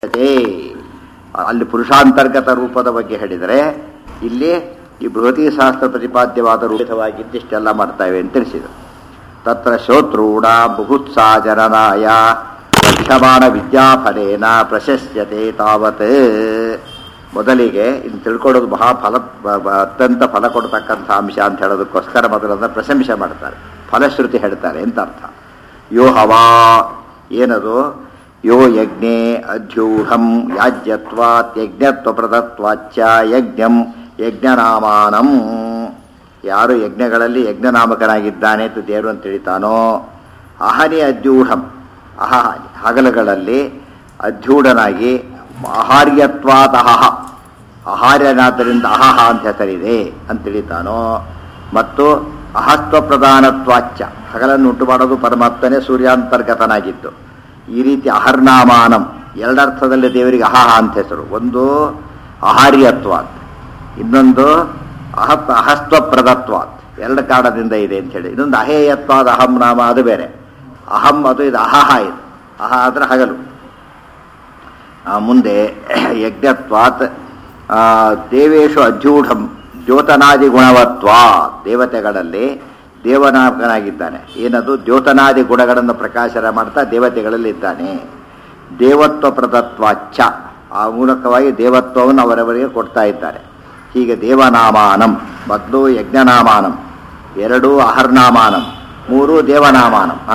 ಅದೇ ಅಲ್ಲಿ ಪುರುಷಾಂತರ್ಗತ ರೂಪದ ಬಗ್ಗೆ ಹೇಳಿದರೆ ಇಲ್ಲಿ ಈ ಬೃಹತಿ ಶಾಸ್ತ್ರ ಪ್ರತಿಪಾದ್ಯವಾದ ರೂಪವಾಗಿದ್ದಿಷ್ಟೆಲ್ಲ ಮಾಡ್ತಾವೆ ಅಂತ ತಿಳಿಸಿದರು ತತ್ರ ಶ್ರೋತೃಣ ಬುಭುತ್ಸಾ ಜನನಾಯ ರಕ್ಷಮಾಣ ವಿದ್ಯಾಫಲೇನ ಪ್ರಶಸ್ಯತೆ ತಾವತ್ ಮೊದಲಿಗೆ ಇನ್ನು ತಿಳ್ಕೊಳ್ಳೋದು ಮಹಾ ಫಲ ಬ- ಬ- ಅತ್ಯಂತ ಫಲ ಕೊಡ್ತಕ್ಕಂಥ ಅಂಶ ಅಂತ ಹೇಳೋದಕ್ಕೋಸ್ಕರ ಮೊದಲನ್ನ ಪ್ರಶಂಸೆ ಮಾಡ್ತಾರೆ ಫಲಶ್ರುತಿ ಹೇಳ್ತಾರೆ ಅಂತ ಅರ್ಥ ಯೋ ಹವಾ ಏನದು ಯೋ ಯಜ್ಞೆ ಅಧ್ಯೂಢಂ ಯಾಜ್ಯತ್ವಾತ್ ಯಜ್ಞತ್ವ ಪ್ರದತ್ವಾಚ್ಚ ಯಜ್ಞಂ ಯಜ್ಞನಾಮಾನಂ ಯಾರು ಯಜ್ಞಗಳಲ್ಲಿ ಯಜ್ಞನಾಮಕನಾಗಿದ್ದಾನೆ ಅಂತ ದೇವರು ಅಂತ ತಿಳಿತಾನೋ ಅಹನಿ ಅಧ್ಯೂಢಂ ಅಹ ಹಗಲುಗಳಲ್ಲಿ ಅಧ್ಯೂಢನಾಗಿ ಆಹಾರ್ಯತ್ವಾತ್ ಅಹಹ ಆಹಾರ್ಯನಾದ್ದರಿಂದ ಅಹಹ ಅಂತ ಹೆಸರಿದೆ ಅಂತ ತಿಳಿತಾನೋ ಮತ್ತು ಅಹತ್ವ ಪ್ರಧಾನತ್ವಾಚ್ಚ ಹಗಲನ್ನು ಉಂಟು ಮಾಡೋದು ಪರಮಾತ್ಮನೇ ಸೂರ್ಯಾಂತರ್ಗತನಾಗಿದ್ದು ಈ ರೀತಿ ಅಹರ್ನಾಮಾನಂ ಎರಡರ್ಥದಲ್ಲಿ ದೇವರಿಗೆ ಅಹಹ ಅಂತ ಹೆಸರು ಒಂದು ಆಹಾರ್ಯತ್ವಾತ್ ಇನ್ನೊಂದು ಅಹತ್ ಅಹಸ್ತ್ವ ಪ್ರದತ್ವಾತ್ ಎರಡು ಕಾರಣದಿಂದ ಇದೆ ಅಂತ ಹೇಳಿ ಇನ್ನೊಂದು ಅಹೇಯತ್ವಾದ ಅಹಂ ನಾಮ ಅದು ಬೇರೆ ಅಹಂ ಅದು ಇದು ಅಹಹ ಇದು ಅಹ ಅಂದ್ರೆ ಹಗಲು ಆ, ಮುಂದೆ ಯಜ್ಞತ್ವಾತ್ ಆ, ದೇವೇಶು ಅಧ್ಯೂಢಂ ದ್ಯೋತನಾದಿ ಗುಣವತ್ವಾ ದೇವತೆಗಳಲ್ಲಿ ದೇವನಾಮಕನಾಗಿದ್ದಾನೆ ಏನದು ದ್ಯೋತನಾದಿ ಗುಣಗಳನ್ನು ಪ್ರಕಾಶನ ಮಾಡ್ತಾ ದೇವತೆಗಳಲ್ಲಿ ಇದ್ದಾನೆ ದೇವತ್ವ ಪ್ರದತ್ವಾಚ್ಛ ಆ ಮೂಲಕವಾಗಿ ದೇವತ್ವವನ್ನು ಅವರವರಿಗೆ ಕೊಡ್ತಾ ಇದ್ದಾರೆ ಹೀಗೆ ದೇವನಾಮಾನಂ ಮೊದಲು ಯಜ್ಞನಾಮಾನಂ ಎರಡು ಅಹರ್ನಾಮಾನಂ ಮೂರು ದೇವನಾಮಾನಂ ಆ?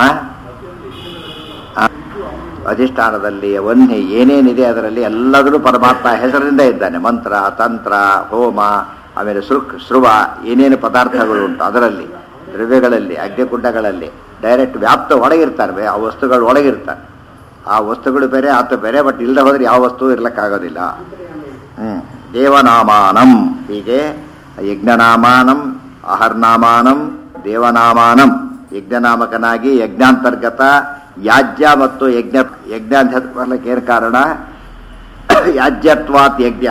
ಅಧಿಷ್ಠಾನದಲ್ಲಿ ವನ್ನಿ ಏನೇನಿದೆ ಅದರಲ್ಲಿ ಎಲ್ಲದರೂ ಪರಮಾತ್ಮ ಹೆಸರಿನಿಂದ ಇದ್ದಾನೆ ಮಂತ್ರ ತಂತ್ರ ಹೋಮ ಆಮೇಲೆ ಸುರುಕ್ ಸ್ರುವ ಏನೇನು ಪದಾರ್ಥಗಳು ಉಂಟು ಅದರಲ್ಲಿ ದ್ರವ್ಯಗಳಲ್ಲಿ ಅಗ್ನಿಕುಂಡಗಳಲ್ಲಿ ಡೈರೆಕ್ಟ್ ವ್ಯಾಪ್ತ ಒಳಗಿರ್ತಾರೆ ಆ ವಸ್ತುಗಳು ಒಳಗಿರ್ತಾರೆ ಆ ವಸ್ತುಗಳು ಬೇರೆ ಆತ ಬೇರೆ ಬಟ್ ಇಲ್ಲದೆ ಹೋದ್ರೆ ಯಾವ ವಸ್ತು ಇರ್ಲಿಕ್ಕಾಗೋದಿಲ್ಲ ಹ್ಮ್ ದೇವನಾಮಾನಂ ಹೀಗೆ ಯಜ್ಞನಾಮಾನಂ ಅಹರ್ನಾಮಾನಂ ದೇವನಾಮಾನಂ ಯಜ್ಞನಾಮಕನಾಗಿ ಯಜ್ಞಾಂತರ್ಗತ ಯಾಜ್ಯ ಮತ್ತು ಯಜ್ಞ ಯಜ್ಞ ಅಂತ ಬರ್ಲಿಕ್ಕೆ ಏನು ಕಾರಣ ಯಾಜ್ಯತ್ವಾತ್ ಯಜ್ಞ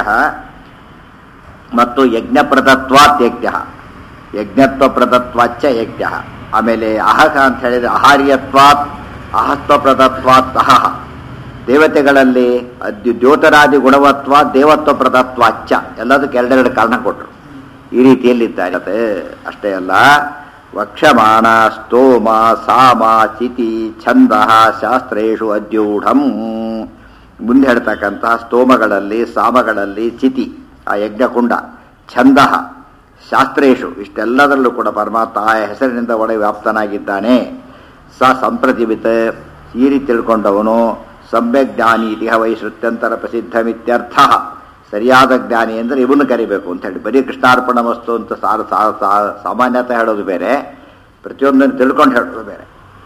ಮತ್ತು ಯಜ್ಞ ಪ್ರದತ್ವಾತ್ ಯಜ್ಞ ಯಜ್ಞತ್ವ ಪ್ರದತ್ವಾಚ್ಚ ಯಜ್ಞ ಆಮೇಲೆ ಅಹಕ ಅಂತ ಹೇಳಿದ್ರೆ ಅಹಾರ್ಯತ್ವಾತ್ ಅಹಸ್ತ್ವ ಪ್ರದತ್ವಾತ್ ಅಹಹ ದೇವತೆಗಳಲ್ಲಿ ಅದ್ಯು ದ್ಯೋತರಾದಿ ಗುಣವತ್ವ ದೇವತ್ವ ಪ್ರದತ್ವಾಚ್ಚ ಎಲ್ಲದಕ್ಕೆ ಎರಡೆರಡು ಕಾರಣ ಕೊಟ್ಟರು ಈ ರೀತಿಯಲ್ಲಿದ್ದಾರೆ ಅಷ್ಟೇ ಅಲ್ಲ ವಕ್ಷಮಾನ ಸ್ತೋಮ ಸಾಮ ಚಿತಿ ಛಂದ ಶಾಸ್ತ್ರೇಶು ಅದ್ಯೂಢಂ ಮುಂದೆ ಹೇಳ್ತಕ್ಕಂತಹ ಸ್ತೋಮಗಳಲ್ಲಿ ಸಾಮಗಳಲ್ಲಿ ಚಿತಿ ಆ ಯಜ್ಞಕುಂಡ ಛಂದ ಶಾಸ್ತ್ರೇಶು ಇಷ್ಟೆಲ್ಲದರಲ್ಲೂ ಕೂಡ ಪರಮಾತ್ಮ ಆ ಹೆಸರಿನಿಂದ ಒಳ ವ್ಯಾಪ್ತನಾಗಿದ್ದಾನೆ ಸ ಸಂಪ್ರತಿವಿತ್ ಈ ರೀತಿ ತಿಳ್ಕೊಂಡವನು ಸಮ್ಯಕ್ ಜ್ಞಾನಿ ಇತಿಹ ವೈಶ್ರುತ್ಯಂತರ ಪ್ರಸಿದ್ಧಮಿತ್ಯರ್ಥ ಸರಿಯಾದ ಜ್ಞಾನಿ ಅಂದರೆ ಇವನು ಕರಿಬೇಕು ಅಂತ ಹೇಳಿ ಬರೀ ಕೃಷ್ಣಾರ್ಪಣ ವಸ್ತು ಅಂತ ಸಾರ ಸಾ- ಸಾ- ಸಾಮಾನ್ಯತೆ ಹೇಳೋದು ಬೇರೆ ಪ್ರತಿಯೊಂದನ್ನು ತಿಳ್ಕೊಂಡು ಹೇಳೋದು ಬೇರೆ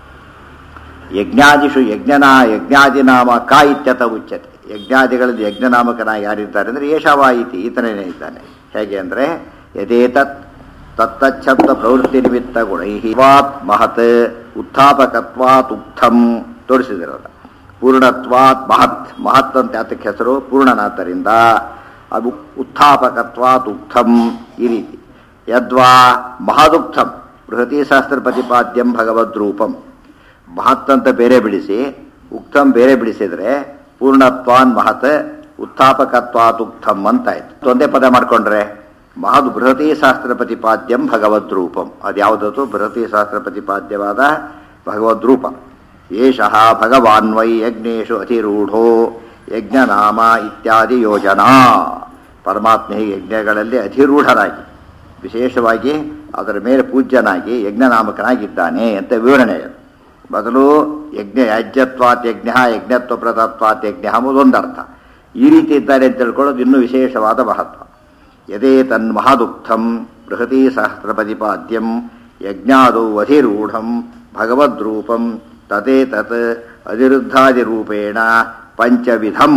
ಯಜ್ಞಾದಿಷು ಯಜ್ಞನ ಯಜ್ಞಾದಿನಾಮ ಕಾ ಇತ್ಯತ ಉಚ್ಯತೆ ಯಜ್ಞಾದಿಗಳಲ್ಲಿ ಯಜ್ಞನಾಮಕನಾಗಿ ಯಾರಿದ್ದಾರೆ ಅಂದರೆ ಏಷವ ಇತಿ ಈತನೇ ಇದ್ದಾನೆ ಹೇಗೆ ಅಂದರೆ ಯಥೇತತ್ ತತ್ತಚ್ಛಬ್ದ ಪ್ರವೃತ್ತಿ ನಿಮಿತ್ತ ಗುಣೈಹಿವಾತ್ ಮಹತ್ ಉತ್ಥಾಪಕತ್ವಾತ್ ಉಕ್ಥಂ ತೋರಿಸಿದಿರಲ್ಲ ಪೂರ್ಣತ್ವಾತ್ ಮಹತ್ ಮಹತ್ ಅಂತ ಯಾತಕ್ಕೆ ಹೆಸರು ಪೂರ್ಣನಾದ್ದರಿಂದ ಅದು ಉತ್ಥಾಪಕತ್ವಾತ್ ಉಕ್ಥಂ ಈ ರೀತಿ ಯದ್ವಾ ಮಹದುಕ್ಥಂ ಬೃಹತಿ ಶಾಸ್ತ್ರ ಪ್ರತಿಪಾದ್ಯಂ ಭಗವದ್ರೂಪಂ ಮಹತ್ ಅಂತ ಬೇರೆ ಬಿಡಿಸಿ ಉಕ್ತಂ ಬೇರೆ ಬಿಡಿಸಿದ್ರೆ ಪೂರ್ಣತ್ವಾನ್ ಮಹತ್ ಉತ್ಥಾಪಕತ್ವಾತ್ ಉಕ್ತಂ ಅಂತಾಯ್ತು ಒಂದೇ ಪದ ಮಾಡ್ಕೊಂಡ್ರೆ ಮಹದ್ ಬೃಹತಿ ಶಾಸ್ತ್ರ ಪ್ರತಿಪಾದ್ಯಂ ಭಗವದ್ರೂಪಂ ಅದ್ಯಾವುದದು ಬೃಹತಿ ಶಾಸ್ತ್ರ ಪ್ರತಿಪಾದ್ಯವಾದ ಭಗವದ್ರೂಪ ಏಷಃ ಭಗವಾನ್ ವೈ ಯಜ್ಞೇಶು ಅತಿರೂಢೋ ಯಜ್ಞನಾಮ ಇತ್ಯಾದಿ ಯೋಜನಾ ಪರಮಾತ್ಮ ಹೀಗೆ ಯಜ್ಞಗಳಲ್ಲಿ ಅಧಿರೂಢರಾಗಿ ವಿಶೇಷವಾಗಿ ಅದರ ಮೇಲೆ ಪೂಜ್ಯನಾಗಿ ಯಜ್ಞನಾಮಕನಾಗಿದ್ದಾನೆ ಅಂತ ವಿವರಣೆ ಅದು. ಮೊದಲು ಯಜ್ಞ ಯಾಜ್ಯತ್ವಾತ್ ಯಜ್ಞ ಯಜ್ಞತ್ವ ಪ್ರದತ್ವಾತ್ ಯಜ್ಞ ಎಂಬುದೊಂದರ್ಥ ಈ ರೀತಿ ಇದ್ದಾರೆ ಅಂತ ತಿಳ್ಕೊಳ್ಳೋದು ಇನ್ನೂ ವಿಶೇಷವಾದ ಮಹತ್ವ ಯದೇ ತನ್ಮಹದುಕ್ತಂ ಬೃಹತಿ ಸಹಸ್ರ ಪ್ರತಿಪಾದ್ಯಂ ಯಜ್ಞಾದೌ ಅಧಿರೂಢಂ ಭಗವದ್ರೂಪಂ ತದೇ ತತ್ ಅನಿರುದ್ಧಾದಿರೂಪೇಣ ಪಂಚವಿಧಂ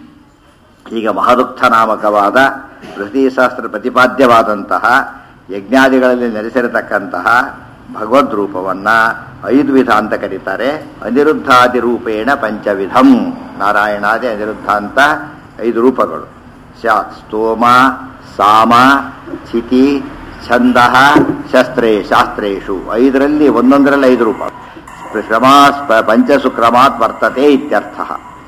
ಈಗ ಮಹದುಕ್ತ ನಾಮಕವಾದ ಬೃಹತಿ ಶಾಸ್ತ್ರ ಪ್ರತಿಪಾದ್ಯವಾದಂತಹ ಯಜ್ಞಾದಿಗಳಲ್ಲಿ ನೆಲೆಸಿರತಕ್ಕಂತಹ ಭಗವದ್ ರೂಪವನ್ನ ಐದು ವಿಧ ಅಂತ ಕರೀತಾರೆ ಅನಿರುದ್ಧಾದಿ ರೂಪೇಣ ಪಂಚವಿಧಂ ನಾರಾಯಣಾದಿ ಅನಿರುದ್ಧ ಅಂತ ಐದು ರೂಪಗಳು ಶ ಸ್ತೋಮ ಸಾಮ ಚಿತಿ ಛಂದ ಶಸ್ತ್ರೇ ಶಾಸ್ತ್ರೇಶು ಐದರಲ್ಲಿ ಒಂದೊಂದರಲ್ಲಿ ಐದು ರೂಪ ಶ್ರಮಾ ಪಂಚಸು ಕ್ರಮಾತ್ ವರ್ತತೆ ಇತ್ಯರ್ಥ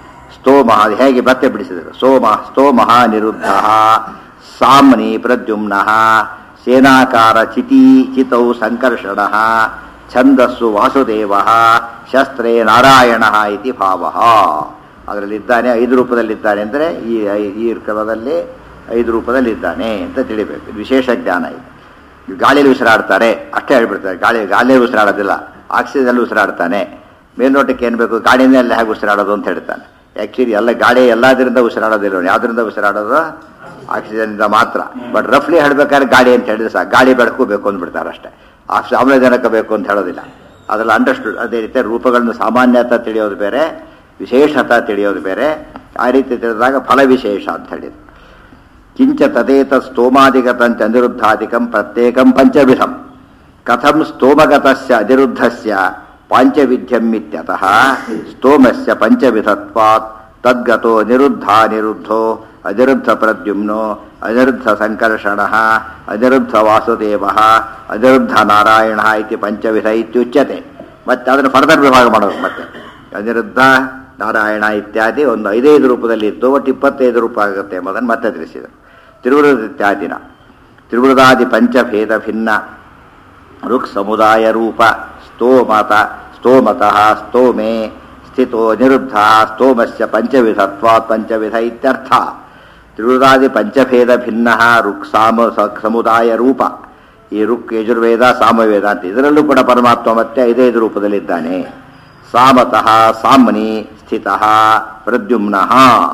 ಸ್ತೋಮ ಅದು ಹೇಗೆ ಮತ್ತೆ ಬಿಡಿಸಿದರು ಸೋಮ ಸ್ತೋಮಃ ನಿರುದ್ಧ ಸಾಮ್ನಿ ಪ್ರದ್ಯುಮ್ನ ಸೇನಾಕಾರ ಚಿತಿ ಚಿತೌ ಸಂಕರ್ಷಣ ಛಂದಸ್ಸು ವಾಸುದೇವ ಶಸ್ತ್ರೇ ನಾರಾಯಣ ಇತಿ ಭಾವ ಅದರಲ್ಲಿದ್ದಾನೆ ಐದು ರೂಪದಲ್ಲಿದ್ದಾನೆ ಅಂದರೆ ಈ ಐ- ಈ ಕ್ರಮದಲ್ಲಿ ಐದು ರೂಪದಲ್ಲಿದ್ದಾನೆ ಅಂತ ತಿಳಿಬೇಕು ಇದು ವಿಶೇಷ ಜ್ಞಾನ ಇದು ಗಾಳಿಯಲ್ಲಿ ಉಸಿರಾಡ್ತಾರೆ ಅಷ್ಟೇ ಹೇಳ್ಬಿಡ್ತಾರೆ ಗಾಳಿ ಗಾಳಿಯಲ್ಲಿ ಉಸಿರಾಡೋದಿಲ್ಲ ಆಕ್ಸಿಜನಲ್ಲಿ ಉಸಿರಾಡ್ತಾನೆ ಮೇಲ್ನೋಟಕ್ಕೆ ಏನು ಬೇಕು ಗಾಡಿನೇ ಎಲ್ಲ ಹೇಗೆ ಉಸಿರಾಡೋದು ಅಂತ ಹೇಳ್ತಾನೆ ಆ್ಯಕ್ಚುಲಿ ಎಲ್ಲ ಗಾಳಿ ಎಲ್ಲದರಿಂದ ಉಸಿರಾಡೋದಿಲ್ಲ ಯಾವುದರಿಂದ ಉಸಿರಾಡೋದು ಆಕ್ಸಿಜನ್ನಿಂದ ಮಾತ್ರ ಬಟ್ ರಫ್ಲಿ ಹೇಳ್ಬೇಕಾದ್ರೆ ಗಾಡಿ ಅಂತ ಹೇಳಿದ್ರೆ ಸಾಕು ಗಾಳಿ ಬೆಳಕು ಬೇಕು ಅಂದ್ಬಿಡ್ತಾರೆ ಅಷ್ಟೇ ಆಕ್ಸಿ ಆಮ್ಲಜನಕ ಬೇಕು ಅಂತ ಹೇಳೋದಿಲ್ಲ ಅದೆಲ್ಲ ಅಂಡರ್ಸ್ಟುಡ್ ಅದೇ ರೀತಿ ರೂಪಗಳನ್ನು ಸಾಮಾನ್ಯತ ತಿಳಿಯೋದು ಬೇರೆ ವಿಶೇಷತ ತಿಳಿಯೋದು ಬೇರೆ ಆ ರೀತಿ ತಿಳಿದಾಗ ಫಲ ವಿಶೇಷ ಅಂತ ಹೇಳಿದ್ರು ಕಿಂಚ ತದೇತ ಸ್ತೋಮಾದಿಗತಂಚ ಅನಿರುದ್ಧಾದಿಕಂ ಪ್ರತ್ಯೇಕಂ ಪಂಚವಿಧಂ ಕಥಂ ಸ್ತೋಮಗತಸ್ಯ ಅನಿರುದ್ಧಸ್ಯ ಪಾಂಚವಿಧ್ಯಂ ಇತ್ಯತಃ ಸ್ತೋಮಸ್ಯ ಪಂಚವಿಧತ್ವಾತ್ ತದ್ಗತೋ ನಿರುದ್ಧ ನಿರುದ್ಧೋ ಅನಿರುದ್ಧ ಪ್ರದ್ಯುಮ್ನೋ ಅನಿರುದ್ಧ ಸಂಕರ್ಷಣ ಅನಿರುದ್ಧ ವಾಸುದೇವ ಅನಿರುದ್ಧ ನಾರಾಯಣ ಇತಿ ಪಂಚವಿಧ ಇತ್ಯುಚ್ಯತೆ ಮತ್ತೆ ಅದನ್ನು ಫರ್ದರ್ ವಿಭಾಗ ಮಾಡೋದು ಮತ್ತೆ ಅನಿರುದ್ಧ ನಾರಾಯಣ ಇತ್ಯಾದಿ ಒಂದು ಐದೈದು ರೂಪದಲ್ಲಿ ಇದ್ದು ಒಟ್ಟು ಇಪ್ಪತ್ತೈದು ರೂಪ ಆಗುತ್ತೆ ಎಂಬುದನ್ನು ಮತ್ತೆ ತಿಳಿಸಿದರು ತಿರುವೃದ ಇತ್ಯಾದಿನ ತ್ರಿವೃದಾದಿ ಪಂಚಭೇದ ಭಿನ್ನ ಋಕ್ ಸಮುದಾಯ ರೂಪ ಸ್ತೋಮತ ಸ್ತೋಮತಃ ಸ್ತೋಮೆ ಸ್ಥಿತೋ ನಿರುದ್ಧ ಸ್ತೋಮಸ್ಯ ಪಂಚವಿಧತ್ವಾತ್ ಪಂಚವಿಧ ಇತ್ಯರ್ಥ ತ್ರಿವೃದಾದಿ ಪಂಚಭೇದ ಭಿನ್ನ ಋಕ್ ಸಾಮ ಸ- ಸಮುದಾಯ ರೂಪ ಈ ಋಕ್ ಯಜುರ್ವೇದ ಸಾಮವೇದ ಅಂತ ಇದರಲ್ಲೂ ಕೂಡ ಪರಮಾತ್ಮ ಮತ್ತೆ ಐದೈದು ರೂಪದಲ್ಲಿದ್ದಾನೆ ಸಾಮತಃ ಸಾಮ್ನಿ ಸ್ಥಿತಃ ಪ್ರದ್ಯುಮ್ನಃ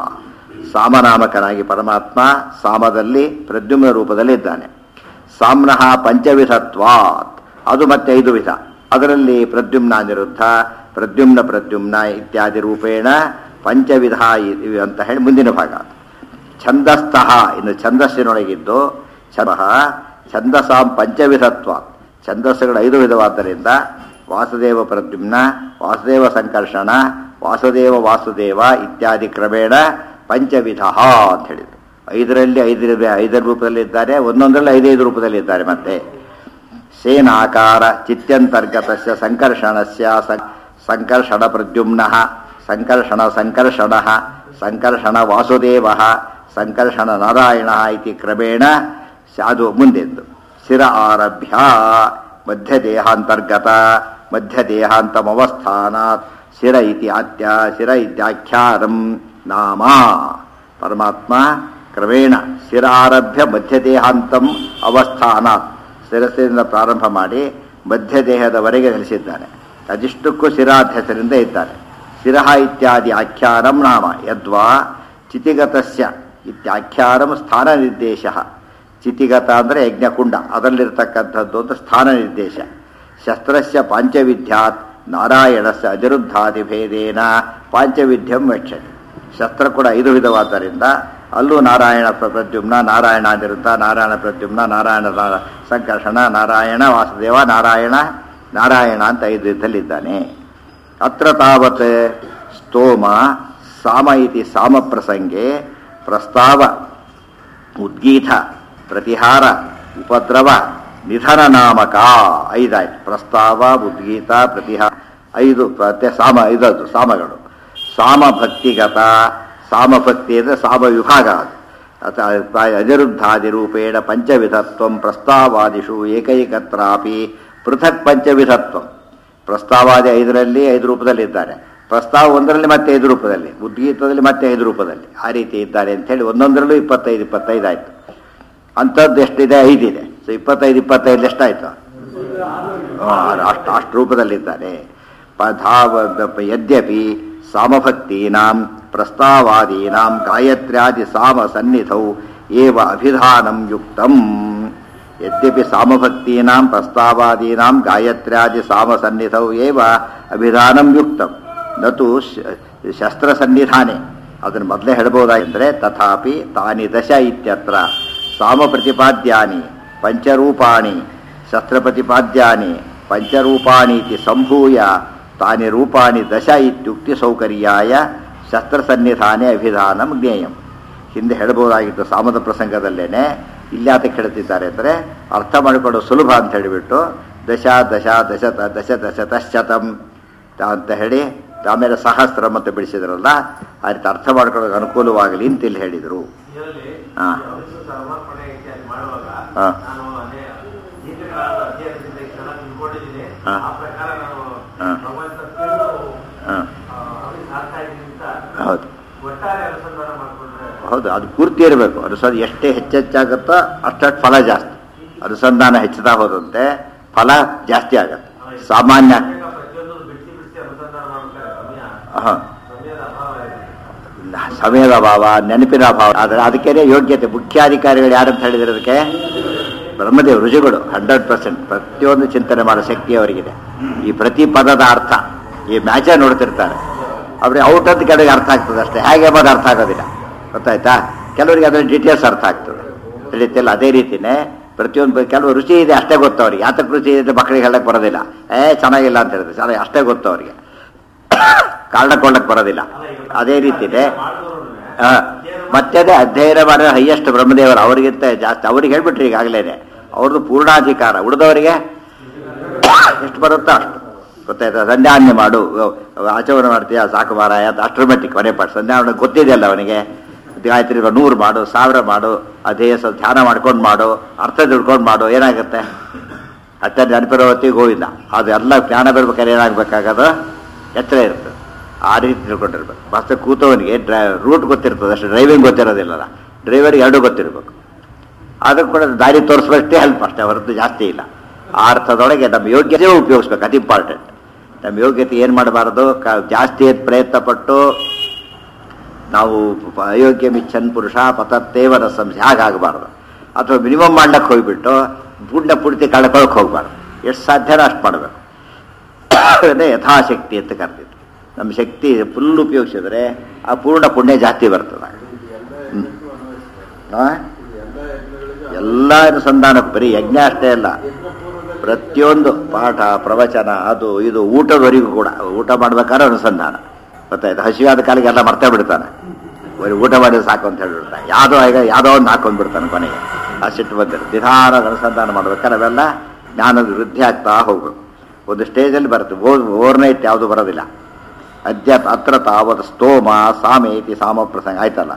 ಸಾಮನಾಮಕನಾಗಿ ಪರಮಾತ್ಮ ಸಾಮದಲ್ಲಿ ಪ್ರದ್ಯುಮ್ನ ರೂಪದಲ್ಲಿದ್ದಾನೆ ಸಾಮ್ನಃ ಪಂಚವಿಧತ್ವಾತ್ ಅದು ಮತ್ತೆ ಐದು ವಿಧ ಅದರಲ್ಲಿ ಪ್ರದ್ಯುಮ್ನ ನಿರುದ್ಧ ಪ್ರದ್ಯುಮ್ನ ಪ್ರದ್ಯುಮ್ನ ಇತ್ಯಾದಿ ರೂಪೇಣ ಪಂಚವಿಧ ಇ- ಇವೆ ಅಂತ ಹೇಳಿ ಮುಂದಿನ ಭಾಗ ಛಂದಸ್ಥಃ ಇನ್ನು ಛಂದಸ್ಸಿನೊಳಗಿದ್ದು ಛಂದಃ ಛಂದಸಾಂ ಪಂಚವಿಧತ್ವ ಛಂದಸ್ಸುಗಳು ಐದು ವಿಧವಾದ್ದರಿಂದ ವಾಸುದೇವ ಪ್ರದ್ಯುಮ್ನ ವಾಸುದೇವ ಸಂಕರ್ಷಣ ವಾಸುದೇವ ವಾಸುದೇವ ಇತ್ಯಾದಿ ಕ್ರಮೇಣ ಪಂಚವಿಧ ಅಂತ ಹೇಳಿದರು ಐದರಲ್ಲಿ ಐದು ಐದರ ರೂಪದಲ್ಲಿದ್ದಾರೆ ಒಂದೊಂದರಲ್ಲಿ ಐದೈದು ರೂಪದಲ್ಲಿದ್ದಾರೆ ಮತ್ತೆ ಸೇನಾಕಾರ ಚಿತ್ಯಂತರ್ಗತಸ್ಯ ಸಂಕರ್ಷಣಸ್ಯ ಸಂ- ಸಂಕರ್ಷಣ ಪ್ರದ್ಯುಮ್ನ ಸಂಕರ್ಷಣ ಸಂಕರ್ಷಣ ಸಂಕರ್ಷಣ ವಾಸುದೇವ ಸಂಕರ್ಷಣ ನಾರಾಯಣ ಇತಿ ಕ್ರಮೇಣ ಸ- ಅದು ಮುಂದೆಂದು ಶಿರ ಆರಭ್ಯ ಮಧ್ಯದೇಹಾಂತರ್ಗತ ಮಧ್ಯದೇಹಾಂತಮವಸ್ಥಾನಾತ್ ಶಿರ ಇತಿ ಆತ್ಯ ಶಿರ ಇತ್ಯಾಖ್ಯಾರಂ ನಾಮ ಪರಮಾತ್ಮ ಕ್ರಮೇಣ ಶಿರಾರಭ್ಯ ಮಧ್ಯದೇಹಾಂತಂ ಅವಸ್ಥಾನಾತ್ ಶಿರಸ್ಸಿನಿಂದ ಪ್ರಾರಂಭ ಮಾಡಿ ಮಧ್ಯದೇಹದವರೆಗೆ ನೆಲೆಸಿದ್ದಾನೆ ಅದಿಷ್ಟಕ್ಕೂ ಶಿರಾದ ಹೆಸರಿಂದ ಇದ್ದಾನೆ ಶಿರಃ ಇತ್ಯಾದಿ ಆಖ್ಯಾನಂ ನಾಮ ಯದ್ವಾ ಚಿತಿಗತಸ್ಯ ಇತ್ಯಾಖ್ಯಾನಂ ಸ್ಥಾನ ನಿರ್ದೇಶ ಚಿತಿಗತ ಅಂದರೆ ಯಜ್ಞಕುಂಡ ಅದರಲ್ಲಿರ್ತಕ್ಕಂಥದ್ದು ಅಂತ ಸ್ಥಾನ ನಿರ್ದೇಶ ಶಸ್ತ್ರಸ್ಯ ಪಾಂಚವಿದ್ಯಾತ್ ನಾರಾಯಣಸ್ಯ ಅನಿರುದ್ಧಾದಿಭೇದೇನ ಪಾಂಚವಿದ್ಯಂ ವಕ್ಷತೆ ಶಸ್ತ್ರ ಕೂಡ ಐದು ವಿಧವಾದ್ದರಿಂದ ಅಲ್ಲೂ ನಾರಾಯಣ ಪ್ರ- ಪ್ರದ್ಯುಮ್ನ ನಾರಾಯಣ ಅನಿರುದ್ಧ ನಾರಾಯಣ ಪ್ರದ್ಯುಮ್ನ ನಾರಾಯಣ ರಾ- ಸಂಕರ್ಷಣ ನಾರಾಯಣ ವಾಸುದೇವ ನಾರಾಯಣ ನಾರಾಯಣ ಅಂತ ಐದು ವಿಧದಲ್ಲಿದ್ದಾನೆ ಅತ್ರ ತಾವತ್ ಸ್ತೋಮ ಸಾಮ ಇತಿ ಸಾಮ ಪ್ರಸಂಗೆ ಪ್ರಸ್ತಾವ ಉದ್ಗೀತ ಪ್ರತಿಹಾರ ಉಪದ್ರವ ನಿಧನ ನಾಮಕ ಐದಾಯ್ತು ಪ್ರಸ್ತಾವ ಉದ್ಗೀತ ಪ್ರತಿಹಾರ ಐದು ಪ್ರತ್ಯ ಸಾಮ ಇದದು ಸಾಮಗಳು ಸಾಮ ಭಕ್ತಿಗತ ಸಾಮ ಭಕ್ತಿ ಅಂದರೆ ಸಾಮ ವಿಭಾಗ ಅದು ಅಥ ಅನಿರುದ್ಧಾದಿ ರೂಪೇಣ ಪಂಚವಿಧತ್ವ ಪ್ರಸ್ತಾವಾದಿಷು ಏಕೈಕತ್ರಾಪಿ ಪೃಥಕ್ ಪಂಚವಿಧತ್ವ ಪ್ರಸ್ತಾವಾದಿ ಐದರಲ್ಲಿ ಐದು ರೂಪದಲ್ಲಿದ್ದಾರೆ ಪ್ರಸ್ತಾವ ಒಂದರಲ್ಲಿ ಮತ್ತೆ ಐದು ರೂಪದಲ್ಲಿ ಉದ್ಗೀತದಲ್ಲಿ ಮತ್ತೆ ಐದು ರೂಪದಲ್ಲಿ ಆ ರೀತಿ ಇದ್ದಾರೆ ಅಂತ ಹೇಳಿ ಒಂದೊಂದರಲ್ಲೂ ಇಪ್ಪತ್ತೈದು ಇಪ್ಪತ್ತೈದು ಆಯ್ತು ಅಂಥದ್ದು ಎಷ್ಟಿದೆ ಐದಿದೆ ಸೊ ಇಪ್ಪತ್ತೈದು ಇಪ್ಪತ್ತೈದು ಎಷ್ಟಾಯ್ತು ಆ, ಅಷ್ಟು ಅಷ್ಟು ರೂಪದಲ್ಲಿದ್ದಾನೆ ಪಧಾವ ಯದ್ಯಪಿ ಸಾಮಭಕ್ತೀನಾಂ ಪ್ರಸ್ತಾವಾದೀನಾಂ ಗಾಯತ್ರ್ಯಾದಿ ಸಾಮ ಸನ್ನಿಧೌ ಏವ ಅಭಿಧಾನಂ ಯುಕ್ತಂ ಯದ್ಯಪಿ ಸಾಮಭಕ್ತೀನಾಂ ಪ್ರಸ್ತಾವಾದೀನಾಂ ಗಾಯತ್ರ್ಯಾದಿ ಸಾಮ ಸನ್ನಿಧೌ ಏವ ಅಭಿಧಾನಂ ಯುಕ್ತಂ ನತು ಶ- ಶಸ್ತ್ರಸನ್ನಿಧಾನೆ ಅದನ್ನು ಮೊದಲೇ ಹೇಳ್ಬೋದಾಗಿದ್ರೆ ತಥಾಪಿ ತಾನಿ ದಶ ಇತ್ಯತ್ರ ಸಾಮ ಪ್ರತಿಪಾದ್ಯಾನಿ ಪಂಚರೂಪಾಣಿ ಶಸ್ತ್ರಪ್ರತಿಪಾದ್ಯಾನಿ ಪಂಚರೂಪಾಣಿ ಇತಿ ಸಂಭೂಯ ತಾನಿ ರೂಪಾಣಿ ದಶ ಇತ್ಯುಕ್ತಿ ಸೌಕರ್ಯಾಯ ಶಸ್ತ್ರಸನ್ನಿಧಾನೆ ಅಭಿಧಾನಂ ಜ್ಞೇಯಂ ಹಿಂದೆ ಹೇಳಬಹುದಾಗಿತ್ತು ಸಾಮದ ಪ್ರಸಂಗದಲ್ಲೇನೆ ಇಲ್ಲಾತಕ್ಕೆ ಹೇಳ್ತಿದ್ದಾರೆ ಅಂದರೆ ಅರ್ಥ ಮಾಡಿಕೊಳ್ಳೋ ಸುಲಭ ಅಂತ ಹೇಳಿಬಿಟ್ಟು ದಶ ದಶ ದಶ ತ- ದಶ ದಶ ತಶ್ಶತಂ ಅಂತ ಹೇಳಿ ಆಮೇಲೆ ಸಹಸ್ರ ಮತ್ತು ಬಿಡಿಸಿದ್ರಲ್ಲ ಆ ರೀತಿ ಅರ್ಥ ಮಾಡ್ಕೊಳ್ಳೋಕೆ ಅನುಕೂಲವಾಗಲಿ ಅಂತ ಇಲ್ಲಿ ಹೇಳಿದರು ಇದರಲ್ಲಿ ಹಾ. ಅವಿಶ್ವ ಸಮರ್ಪಣೆ ಇತ್ಯಾದಿ ಮಾಡುವಾಗ ಹಾ. ನಾನು ಅದೇ ದೀರ್ಘಕಾಲದ ಅಧ್ಯಯನದಿಂದ ಇಷ್ಟೆಲ್ಲ ತಿಳ್ಕೊಂಡಿದ್ದೀನಿ ಹಾ. ಆ ಪ್ರಕಾರ ನಾನು ಹಾ. ಭಗವಂತ ತಿಳಿದು ಹಾಂ ಅವ್ರಿಗೆ ಸಾಧ್ಯ ಇದ್ದೀನಿ ಅಂತ ಹೌದು ಒಟ್ಟಾರೆ ಅನುಸಂಧಾನ ಮಾಡ್ಕೊಂಡ್ರೆ ಹೌದು ಅದು ಪೂರ್ತಿ ಇರಬೇಕು ಅನುಸಂಧ ಎಷ್ಟೇ ಹೆಚ್ಚೆಚ್ಚಾಗುತ್ತೋ ಅಷ್ಟಷ್ಟು ಫಲ ಜಾಸ್ತಿ ಅನುಸಂಧಾನ ಹೆಚ್ಚುತ್ತಾ ಹೋದಂತೆ ಫಲ ಜಾಸ್ತಿ ಆಗತ್ತೆ ಸಾಮಾನ್ಯ ಈಗ ಪ್ರತಿಯೊಂದು ಬಿಡಿಸಿ ಬಿಡಿಸಿ ಅನುಸಂಧಾನ ಮಾಡ್ಬೇಕಾದ್ರೆ ಸಮಯ ಹಾಂ ಸಮಯದ ಅಭಾವ ಇದೆ ಸಮಯದ ಅಭಾವ ನೆನಪಿನ ಅಭಾವ ಆದರೆ ಅದಕ್ಕೆ ಯೋಗ್ಯತೆ ಮುಖ್ಯಾಧಿಕಾರಿಗಳು ಯಾರಂತ ಹೇಳಿದ್ರೆ ಅದಕ್ಕೆ ಬ್ರಹ್ಮದೇವ್ ರುಜುಗಳು ಹಂಡ್ರೆಡ್ ಪರ್ಸೆಂಟ್ ಪ್ರತಿಯೊಂದು ಚಿಂತನೆ ಮಾಡೋ ಶಕ್ತಿ ಅವರಿಗಿದೆ ಈ ಪ್ರತಿ ಪದದ ಅರ್ಥ ಈ ಮ್ಯಾಚ ನೋಡ್ತಿರ್ತಾರೆ ಅವ್ರಿಗೆ ಔಟ್ ಅಂತ ಕೆಲವರಿಗೆ ಅರ್ಥ ಆಗ್ತದೆ ಅಷ್ಟೇ ಹೇಗೆ ಎಂಬುದು ಅರ್ಥ ಆಗೋದಿಲ್ಲ ಗೊತ್ತಾಯ್ತಾ ಕೆಲವರಿಗೆ ಅದರ ಡೀಟೇಲ್ಸ್ ಅರ್ಥ ಆಗ್ತದೆ ತಿಳಿತಿಲ್ಲ ಅದೇ ರೀತಿನೇ ಪ್ರತಿಯೊಂದು ಕೆಲವು ರುಚಿ ಇದೆ ಅಷ್ಟೇ ಗೊತ್ತು ಅವ್ರಿಗೆ ಯಾತಕ್ಕೆ ರುಚಿ ಇದೆ ಮಕ್ಕಳಿಗೆ ಹೇಳಕ್ ಬರೋದಿಲ್ಲ ಏ ಚೆನ್ನಾಗಿಲ್ಲ ಅಂತ ಹೇಳ್ತಾರೆ ಚೆನ್ನಾಗಿ ಅಷ್ಟೇ ಗೊತ್ತು ಅವರಿಗೆ ಕಾರಣ ಕೊಳ್ಳಕ್ ಬರೋದಿಲ್ಲ ಅದೇ ರೀತಿನೇ ಆ, ಮತ್ತೆ ಅದೇ ಅಧ್ಯಯನ ಮಾಡಿದ ಹೈಯೆಸ್ಟ್ ಬ್ರಹ್ಮದೇವರು ಅವರಿಗಿಂತ ಜಾಸ್ತಿ ಅವ್ರಿಗೆ ಹೇಳ್ಬಿಟ್ರಿ ಈಗಾಗಲೇ ಅವ್ರದ್ದು ಪೂರ್ಣಾಧಿಕಾರ ಉಳಿದವರಿಗೆ ಎಷ್ಟು ಬರುತ್ತೋ ಅಷ್ಟು ಗೊತ್ತಾಯ್ತಾ ಸಂಧ್ಯಾನ್ಯ ಮಾಡು ಆಚರಣೆ ಮಾಡ್ತೀಯ ಸಾಕು ಮಾರಾಯ ಅಂತ ಅಷ್ಟರ ಮಟ್ಟಿಗೆ ಕೊನೆ ಪಾಠ ಸಂಧ್ಯಾವಣೆ ಗೊತ್ತಿದೆಯಲ್ಲ ಅವನಿಗೆ ಗಾಯತ್ರಿ ನೂರು ಮಾಡು ಸಾವಿರ ಮಾಡು ಅದೇ ಸ ಧ್ಯಾನ ಮಾಡ್ಕೊಂಡು ಮಾಡು ಅರ್ಥ ತಿಳ್ಕೊಂಡು ಮಾಡು ಏನಾಗುತ್ತೆ ಅತ್ತ ನೆನಪಿರೋವತ್ತಿ ಗೋವಿಂದ ಅದು ಎಲ್ಲ ಜ್ಞಾನ ಬರ್ಬೇಕಾದ್ರೆ ಏನಾಗಬೇಕಾಗದು ಎಚ್ಚರ ಇರ್ತದೆ ಆ ರೀತಿ ತಿಳ್ಕೊಂಡಿರ್ಬೇಕು ಬಸ್ ಕೂತವನಿಗೆ ಡ್ರೈ ರೂಟ್ ಗೊತ್ತಿರ್ತದೆ ಅಷ್ಟು ಡ್ರೈವಿಂಗ್ ಗೊತ್ತಿರೋದಿಲ್ಲಲ್ಲ ಡ್ರೈವರ್ಗೆ ಎರಡೂ ಗೊತ್ತಿರಬೇಕು ಆದ್ರೂ ಕೂಡ ದಾರಿ ತೋರಿಸ್ಬೇಕಷ್ಟೇ ಹೆಲ್ಪ್ ಅಷ್ಟೇ ಹೊರತು ಜಾಸ್ತಿ ಇಲ್ಲ ಆ ಅರ್ಥದೊಳಗೆ ನಮ್ಮ ಯೋಗ್ಯತೆ ಉಪಯೋಗಿಸ್ಬೇಕು ಅದು ಇಂಪಾರ್ಟೆಂಟ್ ನಮ್ಮ ಯೋಗ್ಯತೆ ಏನು ಮಾಡಬಾರ್ದು ಕ ಜಾಸ್ತಿ ಪ್ರಯತ್ನ ಪಟ್ಟು ನಾವು ಪ- ಅಯೋಗ್ಯ ಮಿಚ್ಚನ್ ಪುರುಷ ಪತತ್ತೇವ ರಸಂಸ ಹಾಗಾಗಬಾರ್ದು ಅಥವಾ ಮಿನಿಮಮ್ ಮಾಡ್ಲಕ್ಕೆ ಹೋಗ್ಬಿಟ್ಟು ಪುಣ್ಯ ಪೂರ್ತಿ ಕಳ್ಕೊಳಕ್ಕೆ ಹೋಗ್ಬಾರ್ದು ಎಷ್ಟು ಸಾಧ್ಯನೋ ಅಷ್ಟು ಮಾಡಬೇಕು ಅದೇ ಯಥಾಶಕ್ತಿ ಅಂತ ಕರ್ತಿತ್ತು ನಮ್ಮ ಶಕ್ತಿ ಫುಲ್ ಉಪಯೋಗಿಸಿದ್ರೆ ಆ ಪೂರ್ಣ ಪುಣ್ಯ ಜಾಸ್ತಿ ಬರ್ತದೆ ಹ್ಮ್. ಆ? ಎಲ್ಲ ಅನುಸಂಧಾನ ಬರೀ ಯಜ್ಞ ಅಷ್ಟೇ ಅಲ್ಲ ಪ್ರತಿಯೊಂದು ಪಾಠ ಪ್ರವಚನ ಅದು ಇದು ಊಟದವರೆಗೂ ಕೂಡ ಊಟ ಮಾಡ್ಬೇಕಾದ್ರೆ ಅನುಸಂಧಾನ ಗೊತ್ತಾಯ್ತು ಹಸಿವಾದ ಕಾಲಿಗೆ ಎಲ್ಲ ಮರ್ತೇ ಬಿಡ್ತಾನೆ ಬರೀ ಊಟ ಮಾಡಿದ್ರೆ ಸಾಕು ಅಂತ ಹೇಳ್ಬಿಡ್ತಾನೆ ಯಾವುದೋ ಈಗ ಯಾವುದೋ ಒಂದು ಹಾಕೊಂಡ್ಬಿಡ್ತಾನೆ ಕೊನೆಗೆ ಆ ಸಿಟ್ಟು ಬಂದಿರು ನಿಧಾನದ ಅನುಸಂಧಾನ ಮಾಡ್ಬೇಕಾದ್ರೆ ಅವೆಲ್ಲ ಜ್ಞಾನದ ವೃದ್ಧಿ ಆಗ್ತಾ ಹೋಗ್ಬೇಕು ಒಂದು ಸ್ಟೇಜಲ್ಲಿ ಬರುತ್ತೆ ಓವರ್ ನೈಟ್ ಯಾವುದು ಬರೋದಿಲ್ಲ ಅದ್ಯ ಅತ್ರ ತಾವತ್ ಸ್ತೋಮ ಸಾಮೇತಿ ಸಾಮ ಪ್ರಸಂಗ ಆಯ್ತಲ್ಲ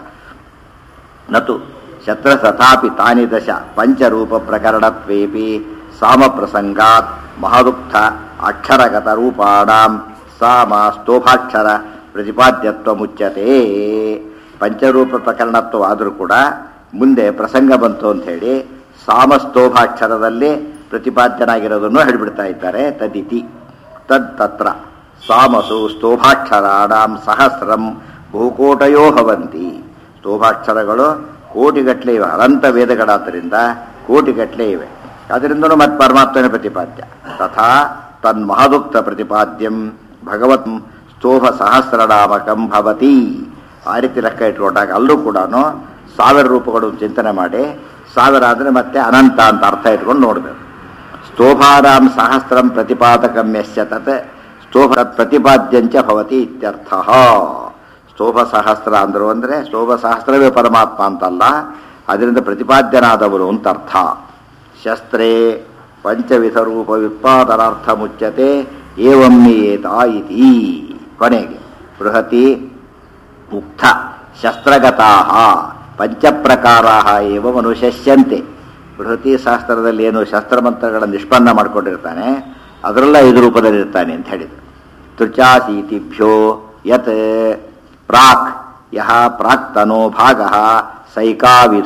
ನತು ಶತ್ರ ತಥಾಪಿ ತಾನಿ ದಶ ಪಂಚರೂಪ ಪ್ರಕರಣತ್ವೇಪಿ ಸಾಮ ಪ್ರಸಂಗಾತ್ ಮಹದುಕ್ತ ಅಕ್ಷರಗತ ರೂಪಾಣಾಂ ಸಾಮ ಸ್ತೋಭಾಕ್ಷರ ಪ್ರತಿಪಾದ್ಯತ್ವ ಮುಚ್ಚತೆ ಪಂಚರೂಪ ಪ್ರಕರಣತ್ವ ಆದರೂ ಕೂಡ ಮುಂದೆ ಪ್ರಸಂಗ ಬಂತು ಅಂತ ಹೇಳಿ ಸಾಮಸ್ತೋಭಾಕ್ಷರದಲ್ಲಿ ಪ್ರತಿಪಾದ್ಯನಾಗಿರೋದನ್ನು ಹೇಳಿಬಿಡ್ತಾ ಇದ್ದಾರೆ ತದಿತಿ ತದ್ ತತ್ರ ಸಾಮಸು ಸ್ತೋಭಾಕ್ಷರಾಣಾಂ ಸಹಸ್ರಂ ಬಹುಕೋಟಯೋ ಭವಂತಿ ಸ್ತೋಭಾಕ್ಷರಗಳು ಕೋಟಿಗಟ್ಟಲೆ ಇವೆ ಅನಂತ ವೇದಗಳಾದ್ದರಿಂದ ಕೋಟಿಗಟ್ಟಲೆ ಇವೆ ಅದರಿಂದಲೂ ಮತ್ತೆ ಪರಮಾತ್ಮನ ಪ್ರತಿಪಾದ್ಯ ತಥಾ ತನ್ಮಹದುಕ್ತ ಪ್ರತಿಪಾದ್ಯಂ ಭಗವತ್ ಸ್ತೋಭ ಸಹಸ್ರನಾಮಕಂ ಭವತಿ ಆ ರೀತಿ ಲೆಕ್ಕ ಇಟ್ಕೊಂಡಾಗ ಅಲ್ಲೂ ಕೂಡ ಸಾವಿರ ರೂಪಗಳು ಚಿಂತನೆ ಮಾಡಿ ಸಾವಿರ ಆದರೆ ಮತ್ತೆ ಅನಂತ ಅಂತ ಅರ್ಥ ಇಟ್ಕೊಂಡು ನೋಡಬೇಕು ಸ್ತೋಭಾರಾಂ ಸಹಸ್ರಂ ಪ್ರತಿಪಾದಕಂ ಯಶ್ಚ ತತ್ ಸ್ತೋಭ ಪ್ರತಿಪಾದ್ಯಂಚ ಭವತಿ ಇತ್ಯರ್ಥ ಸ್ತೋಭ ಸಹಸ್ರ ಅಂದರು ಅಂದರೆ ಸ್ತೋಭ ಸಹಸ್ರವೇ ಪರಮಾತ್ಮ ಅಂತಲ್ಲ ಅದರಿಂದ ಪ್ರತಿಪಾದ್ಯನಾದವರು ಅಂತ ಅರ್ಥ ಶಸ್ತ್ರೇ ಪಂಚವಿಧ ರೂಪ ವ್ಯುತ್ಪಾದನಾರ್ಥ ಮುಚ್ಚತೆ ಏವಂ ಏತ ಇತಿ ಕೊನೆಗೆ ಬೃಹತಿ ಉಕ್ತ ಶಸ್ತ್ರಗತಾ ಪಂಚಪ್ರಕಾರಾ ಏವ ಮನುಷ್ಯಂತೆ ಬೃಹತಿ ಶಾಸ್ತ್ರದಲ್ಲಿ ಏನು ಶಸ್ತ್ರಮಂತ್ರಗಳನ್ನು ನಿಷ್ಪನ್ನ ಮಾಡಿಕೊಂಡಿರ್ತಾನೆ ಅದರೆಲ್ಲ ಐದು ರೂಪದಲ್ಲಿರ್ತಾನೆ ಅಂತ ಹೇಳಿದರು ತೃಚಾಸೀತಿಭ್ಯೋ ಯತ್ ಪ್ರಾಕ್ ಯಹ ಪ್ರಾಕ್ತನೋ ಭಾಗ ಸೈಕಾವಿಧ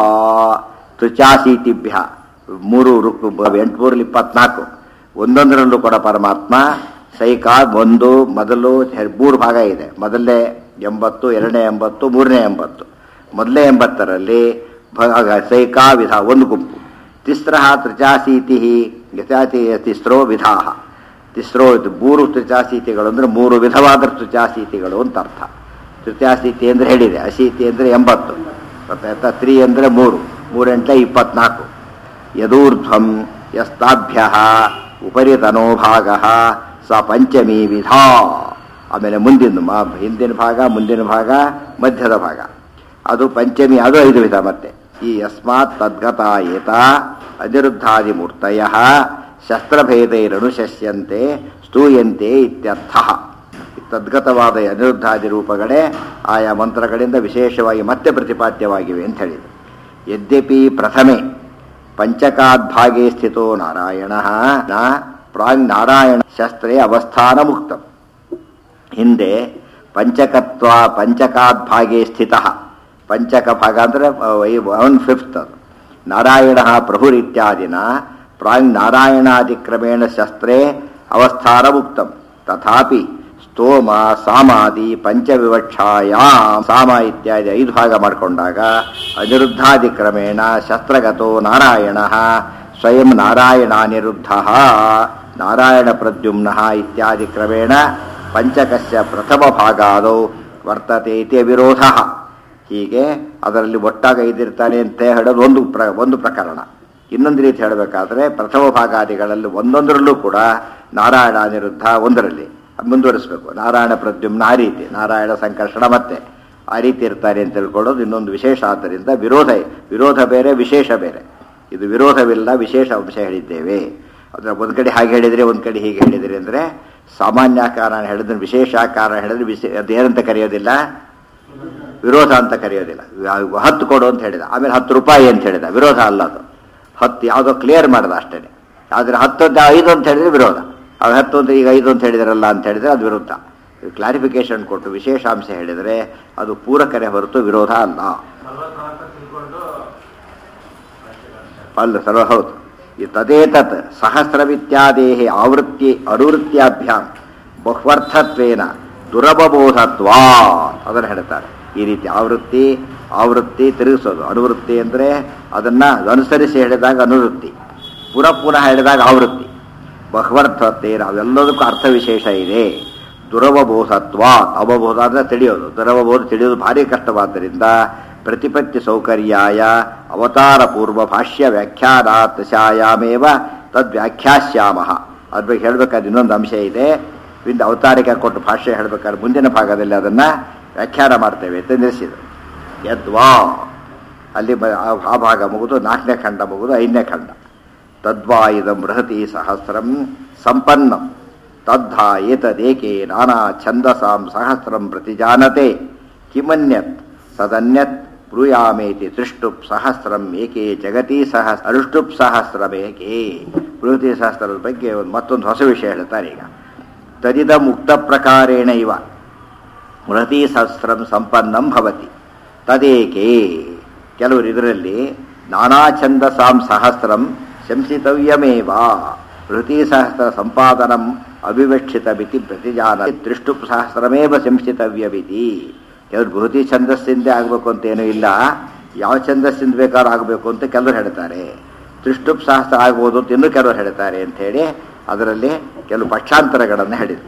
ತೃಚಾಸೀತಿಭ್ಯ ಮೂರು ರುಕ್ ಎಂಟುನೂರಲ್ಲಿ ಇಪ್ಪತ್ನಾಲ್ಕು ಒಂದೊಂದರಲ್ಲೂ ಕೂಡ ಪರಮಾತ್ಮ ಸೈಕಾ ಒಂದು ಮೊದಲು ಹೆ- ಮೂರು ಭಾಗ ಇದೆ ಮೊದಲನೇ ಎಂಬತ್ತು ಎರಡನೇ ಎಂಬತ್ತು ಮೂರನೇ ಎಂಬತ್ತು ಮೊದಲನೇ ಎಂಬತ್ತರಲ್ಲಿ ಭಾಗ ಸೈಕಾ ವಿಧ ಒಂದು ಗುಂಪು ತಿಸ್ರ ತ್ರಿಚಾಸೀತಿ ಯಥಾತಿ ತಿಸ್ರೋ ವಿಧಾ ತಿಸ್ರೋ ಇದು ಮೂರು ತ್ರಿಚಾಸೀತಿಗಳು ಅಂದರೆ ಮೂರು ವಿಧವಾದ ತ್ರಿಚಾಸೀತಿಗಳು ಅಂತ ಅರ್ಥ ತ್ರಿಚಾಸೀತಿ ಅಂದರೆ ಹೇಳಿದೆ ಅಶೀತಿ ಅಂದರೆ ಎಂಬತ್ತು ಗೊತ್ತಾಯ್ತಾ ತ್ರಿ ಅಂದರೆ ಮೂರು ಮೂರೆಂಟ್ಲೆ ಇಪ್ಪತ್ನಾಲ್ಕು ಯದೂರ್ಧ್ವಂ ಯಸ್ತಾಭ್ಯ ಉಪರಿತನೋ ಭಾಗ ಸ ಪಂಚಮಿ ವಿಧ ಆಮೇಲೆ ಮುಂದಿನ ಮಾ ಹಿಂದಿನ ಭಾಗ ಮುಂದಿನ ಭಾಗ ಮಧ್ಯದ ಭಾಗ ಅದು ಪಂಚಮಿ ಅದು ಐದು ವಿಧ ಮತ್ತೆ ಈ ಯಸ್ಮಾತ್ ತದ್ಗತ ಏತ ಅನಿರುದ್ಧಾದಿ ಮೂರ್ತಯ ಶಸ್ತ್ರಭೇದೈರನುಶಸ್ಯಂತೆ ಸ್ತೂಯಂತೆ ಇತ್ಯರ್ಥ ತದ್ಗತವಾದ ಅನಿರುದ್ಧಾದಿ ರೂಪಗಳೇ ಆಯಾ ಮಂತ್ರಗಳಿಂದ ವಿಶೇಷವಾಗಿ ಮತ್ತೆ ಪ್ರತಿಪಾದ್ಯವಾಗಿವೆ ಅಂತ ಹೇಳಿದೆ ಯದ್ಯಪಿ ಪ್ರಥಮೆ ಪಂಚಕಾದ್ಭಾಗೆ ಸ್ಥಿತೋ ನಾರಾಯಣ ನ ಪ್ರಾಗ್ ನಾರಾಯಣ ಶಸ್ತ್ರೇ ಅವಸ್ಥಾನ ಮುಕ್ತ ಹಿಂದೆ ಪಂಚಕತ್ವ ಪಂಚಕಾದ್ಭಾಗೆ ಸ್ಥಿತ ಪಂಚಕ ಭಾಗ ಅಂದರೆ ಒನ್ ಫಿಫ್ತ್ ಅದು ನಾರಾಯಣ ಪ್ರಭುರಿತ್ಯಾದಿನ ಪ್ರಾಗ್ ನಾರಾಯಣಾದಿಕ್ರಮೇಣ ಶಸ್ತ್ರೇ ಅವಸ್ಥಾನ ಮುಕ್ತಂ ತಥಾಪಿ ಸ್ತೋಮ ಸಾಮಾದಿ ಪಂಚವಿವಕ್ಷಾಯಾಮ್ ಸಾಮ ಇತ್ಯಾದಿ ಐದು ಭಾಗ ಮಾಡಿಕೊಂಡಾಗ ಅನಿರುದ್ಧಾದಿ ಕ್ರಮೇಣ ಶಸ್ತ್ರಗತೋ ನಾರಾಯಣ ಸ್ವಯಂ ನಾರಾಯಣಾನಿರುದ್ಧ ನಾರಾಯಣ ಪ್ರದ್ಯುಮ್ನ ಇತ್ಯಾದಿ ಕ್ರಮೇಣ ಪಂಚಕಸ್ಯ ಪ್ರಥಮ ಭಾಗಾದೌ ವರ್ತತೆ ಇತಿ ವಿರೋಧ ಹೀಗೆ ಅದರಲ್ಲಿ ಒಟ್ಟಾಗ ಇದಿರ್ತಾನೆ ಅಂತ ಹೇಳೋದು ಒಂದು ಪ್ರ ಒಂದು ಪ್ರಕರಣ ಇನ್ನೊಂದು ರೀತಿ ಹೇಳಬೇಕಾದ್ರೆ ಪ್ರಥಮ ಭಾಗಾದಿಗಳಲ್ಲಿ ಒಂದೊಂದರಲ್ಲೂ ಕೂಡ ನಾರಾಯಣ ಅನಿರುದ್ಧ ಒಂದರಲ್ಲಿ ಮುಂದುವರಿಸಬೇಕು ನಾರಾಯಣ ಪ್ರದ್ಯುಮ್ನ ಆ ರೀತಿ ನಾರಾಯಣ ಸಂಕರ್ಷಣ ಮತ್ತೆ ಆ ರೀತಿ ಇರ್ತಾರೆ ಅಂತ ತಿಳ್ಕೊಳ್ಳೋದು ಇನ್ನೊಂದು ವಿಶೇಷ ಆದ್ದರಿಂದ ವಿರೋಧ ವಿರೋಧ ಬೇರೆ ವಿಶೇಷ ಬೇರೆ ಇದು ವಿರೋಧವಿಲ್ಲ ವಿಶೇಷ ಅಂಶ ಹೇಳಿದ್ದೇವೆ ಅದರ ಒಂದು ಕಡೆ ಹಾಗೆ ಹೇಳಿದರೆ ಒಂದು ಕಡೆ ಹೀಗೆ ಹೇಳಿದರೆ ಅಂದರೆ ಸಾಮಾನ್ಯಾಕಾರ ಹೇಳಿದ್ರೆ ವಿಶೇಷಾಕಾರ ಹೇಳಿದ್ರೆ ವಿಶೇ ಅದೇನಂತ ಕರೆಯೋದಿಲ್ಲ ವಿರೋಧ ಅಂತ ಕರೆಯೋದಿಲ್ಲ ಹತ್ತು ಕೊಡು ಅಂತ ಹೇಳಿದ ಆಮೇಲೆ ಹತ್ತು ರೂಪಾಯಿ ಅಂತ ಹೇಳಿದ ವಿರೋಧ ಅಲ್ಲ ಅದು ಹತ್ತು ಯಾವುದೋ ಕ್ಲಿಯರ್ ಮಾಡ್ದ ಅಷ್ಟೇ ಆದರೆ ಹತ್ತು ಅಂತ ಐದು ಅಂತ ಹೇಳಿದ್ರೆ ವಿರೋಧ ಅವ್ರು ಹತ್ತು ಅಂತ ಈಗ ಐದು ಅಂತ ಹೇಳಿದಾರಲ್ಲ ಅಂತ ಹೇಳಿದ್ರೆ ಅದು ವಿರುದ್ಧ ಕ್ಲಾರಿಫಿಕೇಶನ್ ಕೊಟ್ಟು ವಿಶೇಷಾಂಶ ಹೇಳಿದರೆ ಅದು ಪೂರಕರೆ ಹೊರತು ವಿರೋಧ ಅಲ್ಲ ನಲವತ್ನಾಲ್ಕು ತಿಳ್ಕೊಂಡು ಅಲ್ಲ ಸರ್ವ ಹೌದು ಈ ತದೇತತ್ ಸಹಸ್ರವಿತ್ಯಾದೇಹಿ ಆವೃತ್ತಿ ಅನುವೃತ್ತಿಯಾಭ್ಯಾಂ ಬಹುವರ್ಥತ್ವೇನ ದುರಬಬೋಧತ್ವಾ ಅದನ್ನು ಹೇಳ್ತಾರೆ ಈ ರೀತಿ ಆವೃತ್ತಿ ಆವೃತ್ತಿ ತಿರುಗಿಸೋದು ಅನುವೃತ್ತಿ ಅಂದರೆ ಅದನ್ನು ಅನುಸರಿಸಿ ಹೇಳಿದಾಗ ಅನುವೃತ್ತಿ ಪುನಃ ಪುನಃ ಹೇಳಿದಾಗ ಆವೃತ್ತಿ ಬಹುವರ್ಥತ್ವೇನ ಅವೆಲ್ಲದಕ್ಕೂ ಅರ್ಥ ವಿಶೇಷ ಇದೆ ದುರವಬೋಧತ್ವ ಅವಬೋಧ ಅಂದರೆ ತಿಳಿಯೋದು ದುರವಬೋಧ ತಿಳಿಯೋದು ಭಾರಿ ಕಷ್ಟವಾದ್ದರಿಂದ ಪ್ರತಿಪತ್ತಿ ಸೌಕರ್ಯಾಯ ಅವತಾರ ಪೂರ್ವ ಭಾಷ್ಯ ವ್ಯಾಖ್ಯಾನಾತ್ ಶಾಯಾಮೇವ ತದ್ ವ್ಯಾಖ್ಯಾಸ್ಯಾಮ ಅದ್ರ ಬಗ್ಗೆ ಹೇಳಬೇಕಾದ ಇನ್ನೊಂದು ಅಂಶ ಇದೆ ಇಂದ ಅವತಾರಿಕ ಕೊಟ್ಟು ಭಾಷ್ಯ ಹೇಳಬೇಕಾದ್ರೆ ಮುಂದಿನ ಭಾಗದಲ್ಲಿ ಅದನ್ನು ವ್ಯಾಖ್ಯಾನ ಮಾಡ್ತೇವೆ ಅಂತ ನಿಲ್ಲಿಸಿದರು ಯದ್ವಾ ಅಲ್ಲಿ ಬ- ಆ- ಆ ಭಾಗ ಮುಗಿದು ನಾಲ್ಕನೇ ಖಂಡ ಮುಗಿದು ಐದನೇ ಖಂಡ ತದ್ವಾ ಇದಂ ಬೃಹತಿ ಸಹಸ್ರಂ ಸಂಪನ್ನಂ ತದ್ಧಾ ಏತದೇಕೆ ನಾನಾ ಛಂದಸಾಂ ಸಹಸ್ರಂ ಪ್ರತಿಜಾನತೆ ಕಿಮನ್ಯತ್ ಸದನ್ಯತ್ ಬ್ರೂಯಾಮೇತಿ ತೃಷ್ಟುಪ್ ಸಹಸ್ರಂ ಏಕೆ ಜಗತಿ ಸಹ ಅನುಷ್ಟುಪ್ ಸಹಸ್ರಮೇಕೆ ಬೃಹತಿ ಸಹಸ್ರದ ಬಗ್ಗೆ ಒಂದು ಮತ್ತೊಂದು ಹೊಸ ವಿಷಯ ಹೇಳ್ತಾರೆ ಈಗ ತದಿದ ಮುಕ್ತ ಪ್ರಕಾರೇಣ ಇವ ಬೃಹತಿ ಸಹಸ್ರಂ ಸಂಪನ್ನಂ ಭವತಿ ತದೇಕೆ ಕೆಲವರು ಇದರಲ್ಲಿ ನಾನಾ ಛಂದಸಾಂ ಸಹಸ್ರಂ ಶಂಸಿತವ್ಯಮೇವ ಬೃಹತಿ ಸಹಸ್ರ ಸಂಪಾದನಂ ಅವಿವಕ್ಷಿತಮಿತಿ ಪ್ರತಿಜಾನ ತ್ರಿಷ್ಟು ಸಹಸ್ರಮೇವ ಶಂಸಿತವ್ಯಮಿತಿ ಕೆಲವರು ಬೃಹತಿ ಛಂದಸ್ಸಿಂದ ಆಗಬೇಕು ಅಂತ ಏನೂ ಇಲ್ಲ ಯಾವ ಛಂದಸ್ಸಿಂದ ಬೇಕಾದ್ರೂ ಆಗಬೇಕು ಅಂತ ಕೆಲವರು ಹೇಳ್ತಾರೆ ತ್ರಿಷ್ಟುಪ್ ಸಹಸ್ರ ಆಗ್ಬೋದು ಅಂತ ಇನ್ನೂ ಕೆಲವರು ಹೇಳ್ತಾರೆ ಅಂತ ಹೇಳಿ ಅದರಲ್ಲಿ ಕೆಲವು ಪಕ್ಷಾಂತರಗಳನ್ನು ಹೇಳಿದರು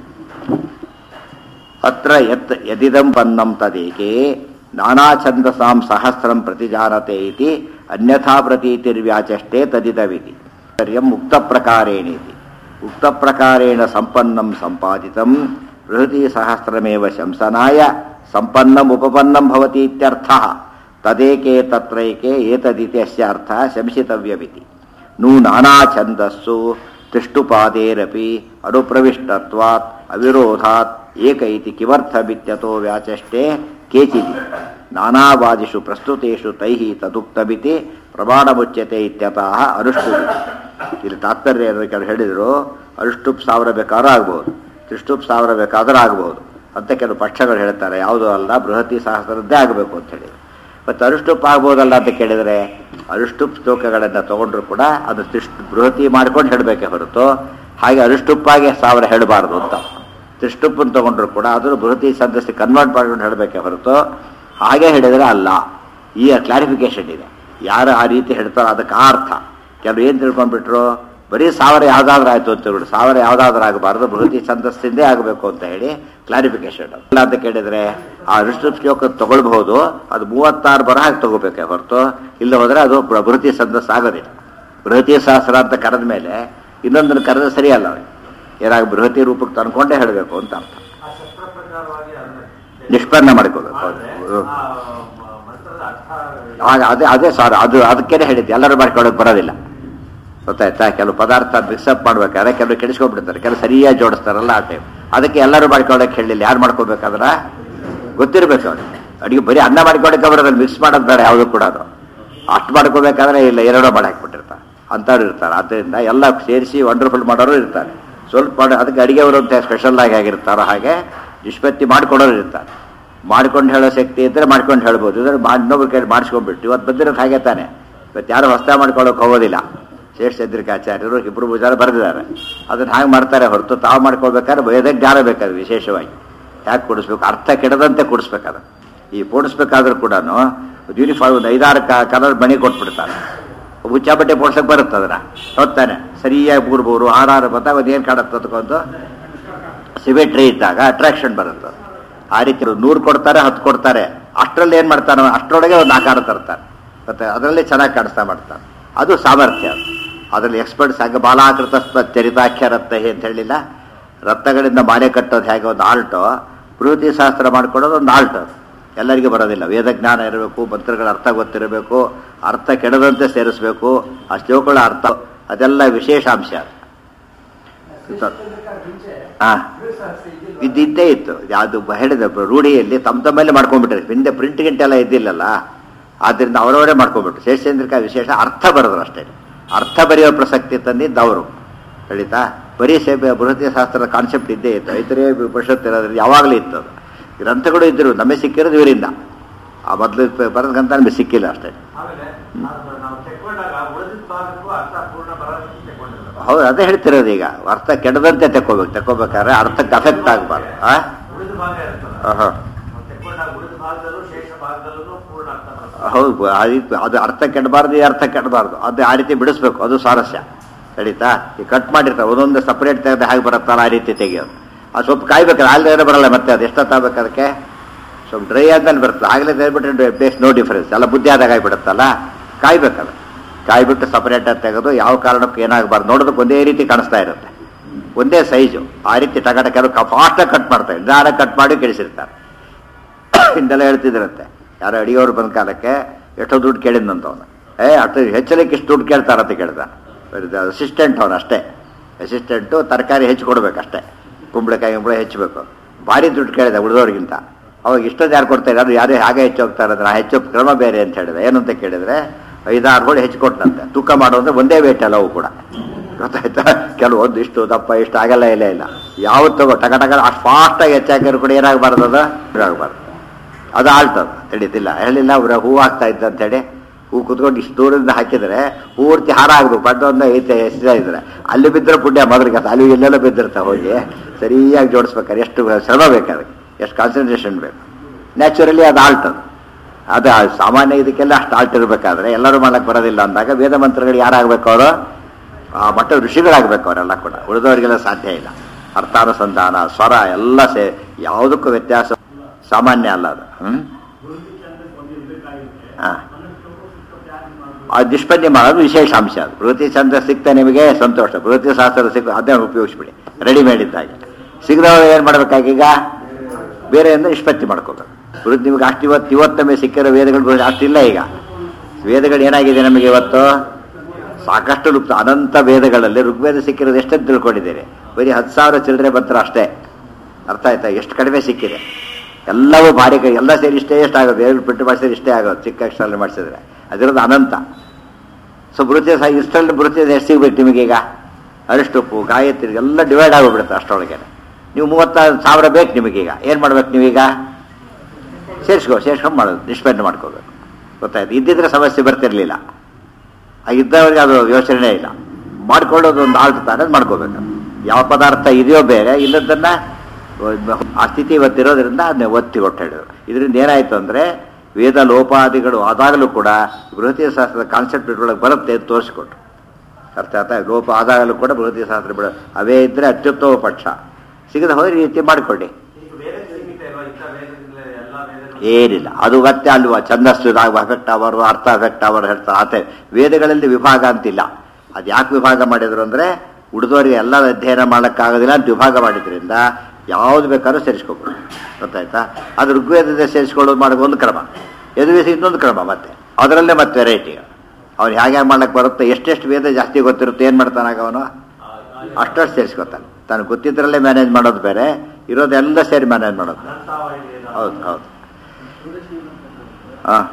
ಅತ್ರ ಯತ್ ಯದಿದಂ ಪನ್ನಂ ತದೇಕೆ ನಾನಾ ಛಂದಸಾಂ ಸಹಸ್ರಂ ಪ್ರತಿಜಾನತೆ ಇತಿ ಅನ್ಯಥಾ ಪ್ರತೀತಿರ್ವ್ಯಾಚಷ್ಟೇ ತದಿದವಿತಿ ಕಾರ್ಯಂ ಉಕ್ತ ಪ್ರಕಾರೇಣಿತಿ ಉಕ್ತ ಪ್ರಕಾರೇಣ ಸಂಪನ್ನಂ ಸಂಪಾದಿತಂ ಬೃಹತಿ ಸಹಸ್ರಮೇವ ಶಂಸನಾಯ ಸಂಪನ್ನಂ ಉಪಪನ್ನಂ ಭವತಿ ಇತ್ಯರ್ಥಃ ತದೇಕೆ ತತ್ರೈಕೆ ಏತದಿತಿ ಅಸ್ಯ ಅರ್ಥ ಶಂಸಿತವ್ಯಮಿತಿ ನೂ ನಾನಾ ಛಂದಸ್ಸು ತಿಷ್ಟುಪಾದೇರಪಿ ಅನುಪ್ರವಿಷ್ಟತ್ವಾತ್ ಅವಿರೋಧಾತ್ ಏಕ ಇತಿ ಕಿಮರ್ಥಮಿತ್ಯತೋ ವ್ಯಾಚಷ್ಟೇ ಕೇಚಿದಿ ನಾನಾವಾದಿಷು ಪ್ರಸ್ತುತೇಷು ತೈಃ ತದುಕ್ತಮಿತಿ ಪ್ರಮಾಣಮುಚ್ಯತೆ ಇತ್ಯತಃ ಅನುಷ್ಠುಪ್ ಇಲ್ಲಿ ತಾತ್ಪರ್ಯ ಏನು ಕೆಲವು ಹೇಳಿದರು ಅನುಷ್ಠುಪ್ ಸಾವಿರ ಬೇಕಾದ್ರೂ ಆಗ್ಬೋದು ತ್ರಿಷ್ಟುಪ್ ಸಾವಿರ ಬೇಕಾದ್ರೂ ಆಗ್ಬೋದು ಅಂತ ಕೆಲವು ಪಕ್ಷಗಳು ಹೇಳ್ತಾರೆ ಯಾವುದೂ ಅಲ್ಲ ಬೃಹತಿ ಸಹಸ್ರದ್ದೇ ಆಗಬೇಕು ಅಂತ ಹೇಳಿ ಮತ್ತು ಅನುಷ್ಠುಪ್ ಆಗ್ಬೋದಲ್ಲ ಅಂತ ಕೇಳಿದರೆ ಅನುಷ್ಠುಪ್ ಶ್ಲೋಕಗಳನ್ನು ತಗೊಂಡ್ರು ಕೂಡ ಅದು ತ್ರಿಷ್ಟು ಬೃಹತಿ ಮಾಡ್ಕೊಂಡು ಹೇಳಬೇಕೆ ಹೊರತು ಹಾಗೆ ಅನುಷ್ಠುಪ್ಪಾಗಿ ಸಾವಿರ ಹೇಳಬಾರ್ದು ಅಂತ ತ್ರಿಷ್ಟುಪ್ಪನ್ನು ತಗೊಂಡ್ರು ಕೂಡ ಅದನ್ನು ಬೃಹತಿ ಸದಸ್ಯ ಕನ್ವರ್ಟ್ ಮಾಡ್ಕೊಂಡು ಹೇಳಬೇಕೆ ಹೊರತು ಹಾಗೆ ಹೇಳಿದರೆ ಅಲ್ಲ ಈ ಕ್ಲಾರಿಫಿಕೇಶನ್ ಇದೆ ಯಾರು ಆ ರೀತಿ ಹೇಳ್ತಾರೋ ಅದಕ್ಕೆ ಆ ಅರ್ಥ ಕೆಲವು ಏನು ತಿಳ್ಕೊಂಡ್ಬಿಟ್ರು ಬರೀ ಸಾವಿರ ಯಾವುದಾದ್ರೂ ಆಯಿತು ಅಂತ ಹೇಳ್ಬಿಟ್ಟು ಸಾವಿರ ಯಾವುದಾದ್ರೂ ಆಗಬಾರ್ದು ಬೃಹತಿ ಛಂದಸ್ಸಿಂದೇ ಆಗಬೇಕು ಅಂತ ಹೇಳಿ ಕ್ಲಾರಿಫಿಕೇಶನ್ ಇಲ್ಲ ಅಂತ ಕೇಳಿದರೆ ಆ ವಿಷ್ಣು ಶ್ಲೋಕ ತಗೊಳ್ಬಹುದು ಅದು ಮೂವತ್ತಾರು ಬರಹ ತಗೋಬೇಕೆ ಹೊರತು ಇಲ್ಲ ಹೋದರೆ ಅದು ಬೃ- ಬೃಹತಿ ಛಂದಸ್ ಆಗೋದಿಲ್ಲ ಬೃಹತಿ ಸಹಸ್ರ ಅಂತ ಕರೆದ ಮೇಲೆ ಇನ್ನೊಂದನ್ನು ಕರೆದ ಸರಿಯಲ್ಲ ಅವ್ರಿಗೆ ಏನಾಗ ಬೃಹತಿ ರೂಪಕ್ಕೆ ತಂದ್ಕೊಂಡೇ ಹೇಳಬೇಕು ಅಂತ ಅರ್ಥ ಆ ಶಸ್ತ್ರ ಪ್ರಕಾರವಾಗಿ ಅದನ್ನ ನಿಷ್ಪನ್ನ ಮಾಡ್ಕೋಬೇಕು ಮಾಡಿದ್ರೆ ಹೌದು. ಆ ಮ- ಮಂತ್ರದ ಅರ್ಥ ಆಗ ಅದೇ ಅದೇ ಸಾರ್ ಅದು ಅದಕ್ಕೇನೆ ಹೇಳಿದ್ದು ಎಲ್ಲರೂ ಮಾಡ್ಕೊಳ್ಳೋಕೆ ಬರೋದಿಲ್ಲ ಗೊತ್ತಾಯ್ತಾ ಕೆಲವು ಪದಾರ್ಥ ಮಿಕ್ಸಪ್ ಮಾಡ್ಬೇಕಾದ್ರೆ ಕೆಲವು ಕೆಡಿಸ್ಕೊಂಡ್ಬಿಡ್ತಾರೆ ಕೆಲವು ಸರಿಯಾಗಿ ಜೋಡಿಸ್ತಾರಲ್ಲ ಆ ಟೈಮ್ ಅದಕ್ಕೆ ಎಲ್ಲರೂ ಮಾಡ್ಕೊಳ್ಳೋಕೆ ಹೇಳಿಲ್ಲ ಯಾರು ಮಾಡ್ಕೋಬೇಕಾದ್ರ ಗೊತ್ತಿರ್ಬೇಕು ಅವ್ರಿಗೆ ಅಡಿಗೆ ಬರೀ ಅನ್ನ ಮಾಡ್ಕೊಳಕ್ಕೆ ಬರೋದ್ರಲ್ಲಿ ಮಿಕ್ಸ್ ಮಾಡೋದು ಬೇಡ ಯಾವುದು ಕೂಡ ಅದು ಅಷ್ಟು ಮಾಡ್ಕೋಬೇಕಾದ್ರೆ ಇಲ್ಲ ಎರಡೋ ಮಾಡಿ ಹಾಕ್ಬಿಟ್ಟಿರ್ತಾರೆ ಅಂಥವ್ರು ಇರ್ತಾರೆ ಆದ್ದರಿಂದ ಎಲ್ಲ ಸೇರಿಸಿ ವಂಡರ್ಫುಲ್ ಮಾಡೋರು ಇರ್ತಾರೆ ಸ್ವಲ್ಪ ಮಾಡಿ ಅದಕ್ಕೆ ಅಡಿಗೆವರು ಅಂತ ಸ್ಪೆಷಲ್ ಆಗಿ ಆಗಿರ್ತಾರೋ ಹಾಗೆ ನಿಷ್ಪತ್ತಿ ಮಾಡ್ಕೊಡೋರು ಇರ್ತಾರೆ ಮಾಡ್ಕೊಂಡು ಹೇಳೋ ಶಕ್ತಿ ಇದ್ದರೆ ಮಾಡ್ಕೊಂಡು ಹೇಳ್ಬೋದು ಇದ್ರೆ ಮಾಡಿ ಇನ್ನೊಬ್ರು ಕೈ ಮಾಡಿಸ್ಕೊಂಡ್ಬಿಟ್ಟು ಇವತ್ತು ಬಂದಿರೋದು ಹಾಗೆ ತಾನೆ ಇವತ್ತು ಯಾರು ಹೊಸ ಮಾಡ್ಕೊಳ್ಳೋಕೆ ಹೋಗೋದಿಲ್ಲ ಶ್ರೇಷ್ಠ ಚಂದ್ರಿಕಾಚಾರ್ಯರು ಇಬ್ಬರು ಜನ ಬರೆದಿದ್ದಾರೆ ಅದನ್ನು ಹಾಗೆ ಮಾಡ್ತಾರೆ ಹೊರತು ತಾವು ಮಾಡ್ಕೊಳ್ಬೇಕಾದ್ರೆ ವೇದ ಜ್ಞಾನ ಬೇಕಾದ್ರೆ ವಿಶೇಷವಾಗಿ ಯಾಕೆ ಕೊಡಿಸ್ಬೇಕು ಅರ್ಥ ಕೆಡದಂತೆ ಕೊಡಿಸ್ಬೇಕಾದ್ರೆ ಈ ಪೋಣಿಸ್ಬೇಕಾದ್ರೂ ಕೂಡ ಯೂನಿಫಾರ್ಮ್ ಒಂದು ಐದಾರು ಕಲರ್ ಬಣಿ ಕೊಟ್ಬಿಡ್ತಾರೆ ಹುಚ್ಚ ಬಟ್ಟೆ ಪೋಡ್ಸಕ್ಕೆ ಬರುತ್ತೆ ಅದನ್ನ ಹೊತ್ತಾನೆ ಸರಿಯಾಗಿ ಮೂರು ಮೂರು ಆರಾರು ಬಂದಾಗ ಅದು ಏನು ಕಾಣುತ್ತೆ ಅದಕ್ಕೊಂದು ಸಿಮೆಟ್ರಿ ಇದ್ದಾಗ ಅಟ್ರಾಕ್ಷನ್ ಬರುತ್ತೆ ಆ ರೀತಿ ನೂರು ಕೊಡ್ತಾರೆ ಹತ್ತು ಕೊಡ್ತಾರೆ ಅಷ್ಟರಲ್ಲಿ ಏನು ಮಾಡ್ತಾನೆ ಅಷ್ಟರೊಳಗೆ ಒಂದು ಆಕಾರ ತರ್ತಾರೆ ಮತ್ತೆ ಅದರಲ್ಲಿ ಚೆನ್ನಾಗಿ ಕಾಣಿಸ್ತಾ ಮಾಡ್ತಾನೆ ಅದು ಸಾಮರ್ಥ್ಯ ಅದು ಅದರಲ್ಲಿ ಎಕ್ಸ್ಪರ್ಟ್ಸ್ ಹಾಗೆ ಬಾಲಾಕೃತ ಸ್ಪ- ಚರಿತಾಖ್ಯ ರತ್ನ ಅಂತ ಹೇಳಿಲ್ಲ ರತ್ನಗಳಿಂದ ಮಾಲೆ ಕಟ್ಟೋದು ಹೇಗೆ ಒಂದು ಆಲ್ಟೋ ಪ್ರವೃತ್ತಿ ಶಾಸ್ತ್ರ ಮಾಡ್ಕೊಡೋದು ಒಂದು ಆಲ್ಟ್ ಅದು ಎಲ್ಲರಿಗೂ ಬರೋದಿಲ್ಲ ವೇದಜ್ಞಾನ ಇರಬೇಕು ಮಂತ್ರಗಳ ಅರ್ಥ ಗೊತ್ತಿರಬೇಕು ಅರ್ಥ ಕೆಡದಂತೆ ಸೇರಿಸಬೇಕು ಆ ಶ್ಲೋಕಗಳ ಅರ್ಥ ಅದೆಲ್ಲ ವಿಶೇಷ ಅಂಶ ಹಾ ಇದ್ದಿದ್ದೇ ಇತ್ತು ಅದು ಹೇಳಿದ ರೂಢಿಯಲ್ಲಿ ತಮ್ಮ ತಮ್ಮಲ್ಲೇ ಮಾಡ್ಕೊಂಡ್ಬಿಟ್ರೆ ಹಿಂದೆ ಪ್ರಿಂಟ್ ಗಿಂಟ್ ಎಲ್ಲ ಇದ್ದಿಲ್ಲಲ್ಲ ಆದ್ದರಿಂದ ಅವರವರೇ ಮಾಡ್ಕೊಂಡ್ಬಿಟ್ರು ಶೇಷಚಂದ್ರಿಕಾ ವಿಶೇಷ ಅರ್ಥ ಬರೋದು ಅಷ್ಟೇ ಅರ್ಥ ಬರೆಯೋ ಪ್ರಸಕ್ತಿ ತಂದಿದ್ದು ಅವರು ಹೇಳಿತಾ ಬರೀ ಸೇಬೆ ಬೃಹತಿ ಶಾಸ್ತ್ರದ ಕಾನ್ಸೆಪ್ಟ್ ಇದ್ದೇ ಇತ್ತು ಐತರೇ ಪರಿಷತ್ ಇರೋದ್ರಲ್ಲಿ ಯಾವಾಗಲೂ ಇತ್ತು ಅದು ಗ್ರಂಥಗಳು ಇದ್ದರು ನಮಗೆ ಸಿಕ್ಕಿರೋದು ಇವರಿಂದ ಆ ಮೊದಲು ಬರೋದ ಗ್ರಂಥ ನಮಗೆ ಸಿಕ್ಕಿಲ್ಲ ಅಷ್ಟೇ ಆಮೇಲೆ ಅದು ನಾವು ತೆಕ್ಕೊಂಡಾಗ ಉಳಿದಿದ್ದ ಭಾಗಕ್ಕೂ ಅರ್ಥ ಪೂರ್ಣ ಬರೋದಕ್ಕೆ ತೆಕ್ಕೊಂಡಿಲ್ಲ ಹೌದು ಅದೇ ಹೇಳ್ತಿರೋದು ಈಗ ಅರ್ಥ ಕೆಡದಂತೆ ತಕ್ಕೋಬೇಕು ತಕ್ಕೋಬೇಕಾದ್ರೆ ಅರ್ಥಕ್ಕೆ ಅಫೆಕ್ಟ್ ಆಗಬಾರ್ದು ಆ ಉಳಿದ ಭಾಗ ಇರ್ತಲ್ಲ ಆಹಾ. ನಾವು ತೆಕ್ಕೊಂಡಾಗ ಉಳಿದ ಭಾಗದಲ್ಲೂ ಶೇಷ ಭಾಗದಲ್ಲೂ ಪೂರ್ಣ ಅರ್ಥ ಬರ್ತದೆ ಹೌದು ಆ ರೀತಿ ಅದು ಅರ್ಥ ಕೆಡಬಾರ್ದು ಈ ಅರ್ಥ ಕೆಡಬಾರ್ದು ಅದು ಆ ರೀತಿ ಬಿಡಿಸ್ಬೇಕು ಅದು ಸ್ವಾರಸ್ಯ ನಡೀತಾ ಈ ಕಟ್ ಮಾಡಿರ್ತಾರೆ ಒಂದೊಂದು ಸಪ್ರೇಟ್ ತೆಗೆದು ಹಾಗೆ ಬರುತ್ತಲ್ಲ ಆ ರೀತಿ ತೆಗಿಯೋದು ಅದು ಸ್ವಲ್ಪ ಕಾಯ್ಬೇಕಲ್ಲ ಆಗಲೇ ಬರಲ್ಲ ಮತ್ತೆ ಅದು ಎಷ್ಟೊತ್ತಾಗಬೇಕು ಅದಕ್ಕೆ ಸ್ವಲ್ಪ ಡ್ರೈ ಆದ್ಮೇಲೆ ಬರ್ತದೆ ಆಗಲೇ ತೆಗೆದ್ಬಿಟ್ರೆ ಟೇಸ್ಟ್ ನೋ ಡಿಫರೆನ್ಸ್ ಎಲ್ಲ ಬುದ್ಧಿ ಆದಾಗ ಆಗಿಬಿಡುತ್ತಲ್ಲ ಕಾಯ್ಬೇಕಲ್ಲ ಕಾಯ್ಬಿಟ್ಟು ಸಪ್ರೇಟ್ ಆಗಿ ತೆಗೆದು ಯಾವ ಕಾರಣಕ್ಕೂ ಏನಾಗಬಾರ್ದು ನೋಡೋದಕ್ಕೆ ಒಂದೇ ರೀತಿ ಕಾಣಿಸ್ತಾ ಇರುತ್ತೆ ಒಂದೇ ಸೈಜು ಆ ರೀತಿ ಟಗಟ ಕೆಲವು ಫಾಸ್ಟಾಗಿ ಕಟ್ ಮಾಡ್ತಾರೆ ನಿಧಾನ ಕಟ್ ಮಾಡಿ ಕೆಡಿಸಿರ್ತಾರೆ ಹಿಂದೆಲ್ಲ ಹೇಳ್ತಿದ್ರಂತೆ ಯಾರೋ ಅಡಿಗೆವ್ರು ಬಂದ ಕಾಲಕ್ಕೆ ಎಷ್ಟೋ ದುಡ್ಡು ಕೇಳಿದ್ನಂತ ಅವನು ಏ ಅಷ್ಟು ಹೆಚ್ಚಲಿಕ್ಕೆ ಇಷ್ಟು ದುಡ್ಡು ಕೇಳ್ತಾರಂತ ಕೇಳ್ದ ಅಸಿಸ್ಟೆಂಟ್ ಅವನು ಅಷ್ಟೇ ಅಸಿಸ್ಟೆಂಟು ತರಕಾರಿ ಹೆಚ್ಚು ಕೊಡ್ಬೇಕಷ್ಟೇ ಕುಂಬಳಕಾಯಿ ಕುಂಬಳ ಹೆಚ್ಚಬೇಕು ಭಾರಿ ದುಡ್ಡು ಕೇಳಿದೆ ಉಳಿದವ್ರಿಗಿಂತ ಅವಾಗ ಇಷ್ಟೊಂದು ಯಾರು ಕೊಡ್ತಾರೆ ಅದು ಯಾರು ಹಾಗೆ ಹೆಚ್ಚು ಹೋಗ್ತಾರೆ ಅಂದ್ರೆ ಆ ಹೆಚ್ಚು ಕ್ರಮ ಬೇರೆ ಅಂತ ಹೇಳಿದೆ ಏನು ಅಂತ ಕೇಳಿದ್ರೆ ಐದಾರು ಹೋಳಿ ಹೆಚ್ಚು ಕೊಟ್ಟಂತೆ ತೂಕ ಮಾಡೋ ಅಂದ್ರೆ ಒಂದೇ ವೇಟ್ ಅಲ್ಲ ಅವು ಕೂಡ ಗೊತ್ತಾಯ್ತಾ ಕೆಲವೊಂದು ಇಷ್ಟು ದಪ್ಪ ಇಷ್ಟು ಆಗಲ್ಲ ಇಲ್ಲ ಇಲ್ಲ ಯಾವತ್ತು ತಗೋ ಟಕ ಟಕ ಅಷ್ಟು ಫಾಸ್ಟಾಗಿ ಹೆಚ್ಚಾಕಿದ್ರು ಕೂಡ ಏನಾಗಬಾರ್ದು ಅದು ಇದಾಗಬಾರ್ದು ಅದು ಆಳ್ತದ ತಿಳಿತಿಲ್ಲ ಹೇಳಿಲ್ಲ ಅವ್ರ ಹೂ ಆಗ್ತಾ ಇದ್ದ ಅಂತೇಳಿ ಹೂ ಕುತ್ಕೊಂಡು ಇಷ್ಟು ದೂರದಿಂದ ಹಾಕಿದ್ರೆ ಪೂರ್ತಿ ಹಾರ ಆಗ್ಬೇಕು ಬಡ್ಡ ಒಂದು ಐತೆ ಇದ್ರೆ ಅಲ್ಲಿ ಬಿದ್ದರೆ ಪುಣ್ಯ ಮೊದಲಿಗೆ ಅದು ಅಲ್ಲಿ ಎಲ್ಲೆಲ್ಲ ಬಿದ್ದಿರ್ತಾವೆ ಹೋಗಿ ಸರಿಯಾಗಿ ಜೋಡಿಸ್ಬೇಕಾದ್ರೆ ಎಷ್ಟು ಶ್ರಮ ಬೇಕು ಅದಕ್ಕೆ ಎಷ್ಟು ಕಾನ್ಸಂಟ್ರೇಷನ್ ಬೇಕು ನ್ಯಾಚುರಲಿ ಅದು ಆಳ್ತದ ಅದು ಆ ಸಾಮಾನ್ಯ ಇದಕ್ಕೆಲ್ಲ ಅಷ್ಟು ಆಲ್ಟ್ ಇರಬೇಕಾದ್ರೆ ಎಲ್ಲರೂ ಮಾಡಕ್ಕೆ ಬರೋದಿಲ್ಲ ಅಂದಾಗ ವೇದ ಮಂತ್ರಗಳು ಯಾರಾಗಬೇಕು ಅವರು ಆ ಮಟ್ಟ ಋಷಿಗಳಾಗಬೇಕು ಅವರೆಲ್ಲ ಕೂಡ ಉಳಿದವರಿಗೆಲ್ಲ ಸಾಧ್ಯ ಇಲ್ಲ ಅರ್ಥಾನುಸಂಧಾನ ಸ್ವರ ಎಲ್ಲ ಸೇ ಯಾವುದಕ್ಕೂ ವ್ಯತ್ಯಾಸ ಸಾಮಾನ್ಯ ಅಲ್ಲ ಅದು ಹ್ಮ್ ಹಾ. ಆ ನಿಷ್ಪತ್ತಿ ಮಾಡೋದು ವಿಶೇಷ ಅಂಶ ಅದು ಬೃಹತಿ ಚಂದ್ರ ಸಿಕ್ತ ನಿಮಗೆ ಸಂತೋಷ ಬೃಹತಿ ಶಾಸ್ತ್ರ ಸಿಕ್ಕ ಅದನ್ನ ಉಪಯೋಗಿಸ್ಬಿಡಿ ರೆಡಿಮೇಡ್ ಇದ್ದಾಗೆ ಸಿಗದವ್ರು ಏನು ಮಾಡ್ಬೇಕಾಗೀಗ ಬೇರೆಯಿಂದ ನಿಷ್ಪತ್ತಿ ಮಾಡ್ಕೋಬೇಕು ಬೃಹತ್ ನಿಮಗೆ ಅಷ್ಟು ಇವತ್ತು ಇವತ್ತೊಮ್ಮೆ ಸಿಕ್ಕಿರೋ ವೇದಗಳು ಬೃಹತ್ ಅಷ್ಟಿಲ್ಲ ಈಗ ವೇದಗಳು ಏನಾಗಿದೆ ನಮಗೆ ಇವತ್ತು ಸಾಕಷ್ಟು ಲುಪ್ತ ಅನಂತ ವೇದಗಳಲ್ಲಿ ಋಗ್ವೇದ ಸಿಕ್ಕಿರೋದು ಎಷ್ಟಂತ ತಿಳ್ಕೊಂಡಿದ್ದೀರಿ ಬರೀ ಹತ್ತು ಸಾವಿರ ಚಿಲ್ಲರೆ ಬಂತರ ಅಷ್ಟೇ ಅರ್ಥ ಆಯ್ತಾ ಎಷ್ಟು ಕಡಿಮೆ ಸಿಕ್ಕಿದೆ ಎಲ್ಲವೂ ಭಾರಿ ಕ- ಎಲ್ಲ ಸೇರಿ ಇಷ್ಟೇ ಎಷ್ಟು ಆಗೋದು ಎರಡು ಪ್ರಿಂಟ್ ಮಾಡಿಸಿದ್ರೆ ಇಷ್ಟೇ ಆಗೋದು ಚಿಕ್ಕ ಅಕ್ಷರಲ್ಲಿ ಮಾಡಿಸಿದ್ರೆ ಅದಿರೋದು ಅನಂತ ಸೊ ಬೃತ್ಯ ಸಹ ಇಷ್ಟರಲ್ಲಿ ಬೃತ್ಯ ಎಷ್ಟು ಸಿಗ್ಬೇಕು ನಿಮಗೀಗ ಅರಿಷ್ಟುಪ್ಪು ಗಾಯತ್ರಿ ಎಲ್ಲ ಡಿವೈಡ್ ಆಗೋಗ್ಬಿಡುತ್ತೆ ಅಷ್ಟರೊಳಗೆ ನೀವು ಮೂವತ್ತಾರು ಸಾವಿರ ಬೇಕು ನಿಮಗೀಗ ಏನು ಮಾಡ್ಬೇಕು ನೀವೀಗ ಸೇರಿಸ್ಕೋ ಸೇರ್ಸ್ಕೊಂಡು ಮಾಡೋದು ನಿಷ್ಪನ್ನ ಮಾಡ್ಕೋಬೇಕು ಗೊತ್ತಾಯ್ತು ಇದ್ದಿದ್ರೆ ಸಮಸ್ಯೆ ಬರ್ತಿರ್ಲಿಲ್ಲ ಆ ಇದ್ದವರಿಗೆ ಅದು ಯೋಚನೆ ಇಲ್ಲ ಮಾಡ್ಕೊಳ್ಳೋದು ಒಂದು ಆಳ್ತ ತಾನೇ ಮಾಡ್ಕೋಬೇಕು ಯಾವ ಪದಾರ್ಥ ಇದೆಯೋ ಬೇರೆ ಇಲ್ಲದನ್ನ ಆ ಸ್ಥಿತಿ ಇವತ್ತಿರೋದ್ರಿಂದ ಅದನ್ನ ಒತ್ತಿ ಕೊಟ್ಟು ಹೇಳಿದ್ರು ಇದರಿಂದ ಏನಾಯ್ತು ಅಂದ್ರೆ ವೇದ ಲೋಪಾದಿಗಳು ಆದಾಗಲೂ ಕೂಡ ಬೃಹತಿ ಶಾಸ್ತ್ರದ ಕಾನ್ಸೆಪ್ಟ್ ಇಟ್ರೊಳಗೆ ಬರುತ್ತೆ ಅಂತ ತೋರಿಸ್ಕೊಟ್ರು ಅರ್ಥ ಆಯ್ತಾ ಲೋಪ ಆದಾಗಲೂ ಕೂಡ ಬೃಹತಿ ಶಾಸ್ತ್ರ ಬಿಡ ಅವೇ ಇದ್ರೆ ಅತ್ಯುತ್ತಮ ಪಕ್ಷ ಸಿಗದ ಹೋದ್ರೆ ಈ ರೀತಿ ಮಾಡಿಕೊಳ್ಳಿ ಈಗ ವೇದಕ್ಕೆ ಸೀಮಿತ ಇಲ್ವಾ ಇಂಥ ವೇದದಿಂದಲೇ ಎಲ್ಲ ವೇದಗಳು ಏನಿಲ್ಲ ಅದು ಮತ್ತೆ ಅಲ್ವಾ ಛಂದಸ್ಸು ಅಫೆಕ್ಟ್ ಅವರು ಅರ್ಥ ಅಫೆಕ್ಟ್ ಅವರು ಹೇಳ್ತಾರೆ ಆತ ವೇದಗಳಲ್ಲಿ ವಿಭಾಗ ಅಂತಿಲ್ಲ ಅದು ಯಾಕೆ ವಿಭಾಗ ಮಾಡಿದ್ರು ಅಂದ್ರೆ ಉಳಿದವರಿಗೆ ಎಲ್ಲ ಅಧ್ಯಯನ ಮಾಡೋಕ್ಕಾಗೋದಿಲ್ಲ ಅಂತ ವಿಭಾಗ ಮಾಡಿದ್ರಿಂದ ಯಾವ್ದು ಬೇಕಾದ್ರೂ ಸೇರಿಸ್ಕೋಬೋದು ಗೊತ್ತಾಯ್ತಾ ಅದು ಋಗ್ವೇದದ ಸೇರಿಸ್ಕೊಳ್ಳೋದು ಮಾಡೋದು ಒಂದು ಕ್ರಮ ಎದುರಿಸಿ ಇನ್ನೊಂದು ಕ್ರಮ ಮತ್ತೆ ಅದರಲ್ಲೇ ಮತ್ತೆ ವೆರೈಟಿ ಅವ್ನು ಹೇಗೆ ಹೇಗೆ ಮಾಡಕ್ಕೆ ಬರುತ್ತೆ ಎಷ್ಟೆಷ್ಟು ವೇದ ಜಾಸ್ತಿ ಗೊತ್ತಿರುತ್ತೆ ಏನು ಮಾಡ್ತಾನಾಗ ಅವನು ಅಷ್ಟಷ್ಟು ಸೇರಿಸ್ಕೊತಾನೆ ತನಗೆ ಗೊತ್ತಿದ್ರಲ್ಲೇ ಮ್ಯಾನೇಜ್ ಮಾಡೋದು ಬೇರೆ ಇರೋದೆಲ್ಲ ಸೇರಿ ಮ್ಯಾನೇಜ್ ಮಾಡೋದು ಅನಂತವಾಗಿದೆ ಹೌದು ಹೌದು ಹಾಂ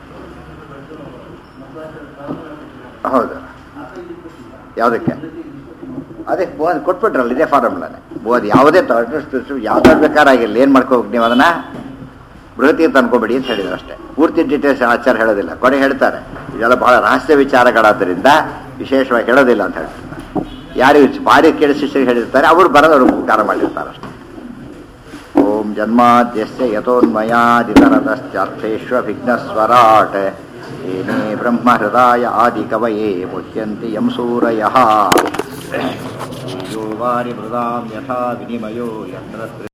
ಹೌದು ಯಾವುದಕ್ಕೆ ಅದೇ ಬೋದ್ ಕೊಟ್ಬಿಟ್ರಲ್ಲ ಇದೇ ಫಾರ್ಮುಲಾನೆ ಬೋದ್ ಯಾವುದೇ ಯಾವ್ದಾದ್ರು ಬೇಕಾರಾಗಿಲ್ಲ ಏನು ಮಾಡ್ಕೋಬೇಕು ನೀವು ಅದನ್ನ ಬೃಹತಿ ಅಂತ ಅನ್ಕೋಬೇಡಿ ಅಂತ ಹೇಳಿದ್ರು ಅಷ್ಟೇ ಪೂರ್ತಿ ಡೀಟೇಲ್ಸ್ ಆಚಾರ ಹೇಳೋದಿಲ್ಲ ಕೊನೆ ಹೇಳ್ತಾರೆ ಇದೆಲ್ಲ ಬಹಳ ರಹಸ್ಯ ವಿಚಾರಗಳಾದ್ದರಿಂದ ವಿಶೇಷವಾಗಿ ಹೇಳೋದಿಲ್ಲ ಅಂತ ಹೇಳ್ತಾರೆ ಯಾರು ಭಾರಿ ಕೇಳಿ ಶಿಷ್ಯರಿಗೆ ಹೇಳಿರ್ತಾರೆ ಅವರು ಬರೋದವರು ಉಪಕಾರ ಮಾಡಿರ್ತಾರೆ ಅಷ್ಟೇ ಓಂ ಜನ್ಮಾದ್ಯಸ್ಯ ಯಥೋನ್ಮಯಾದಿತರತಶ್ಚಾರ್ಥೇಷ್ವಭಿಘ್ನಸ್ವರಾಟ್ ಏನೇ ಬ್ರಹ್ಮ ಹೃದಯ ಆದಿ ಕವಯೇ ಮುಹ್ಯಂತಿ ಯಂ ಸೂರಯಃ ವಾರಿ ಮೃದಾಂ ಯಥಾ ವಿನಿಮಯೋ ಯತ್ರ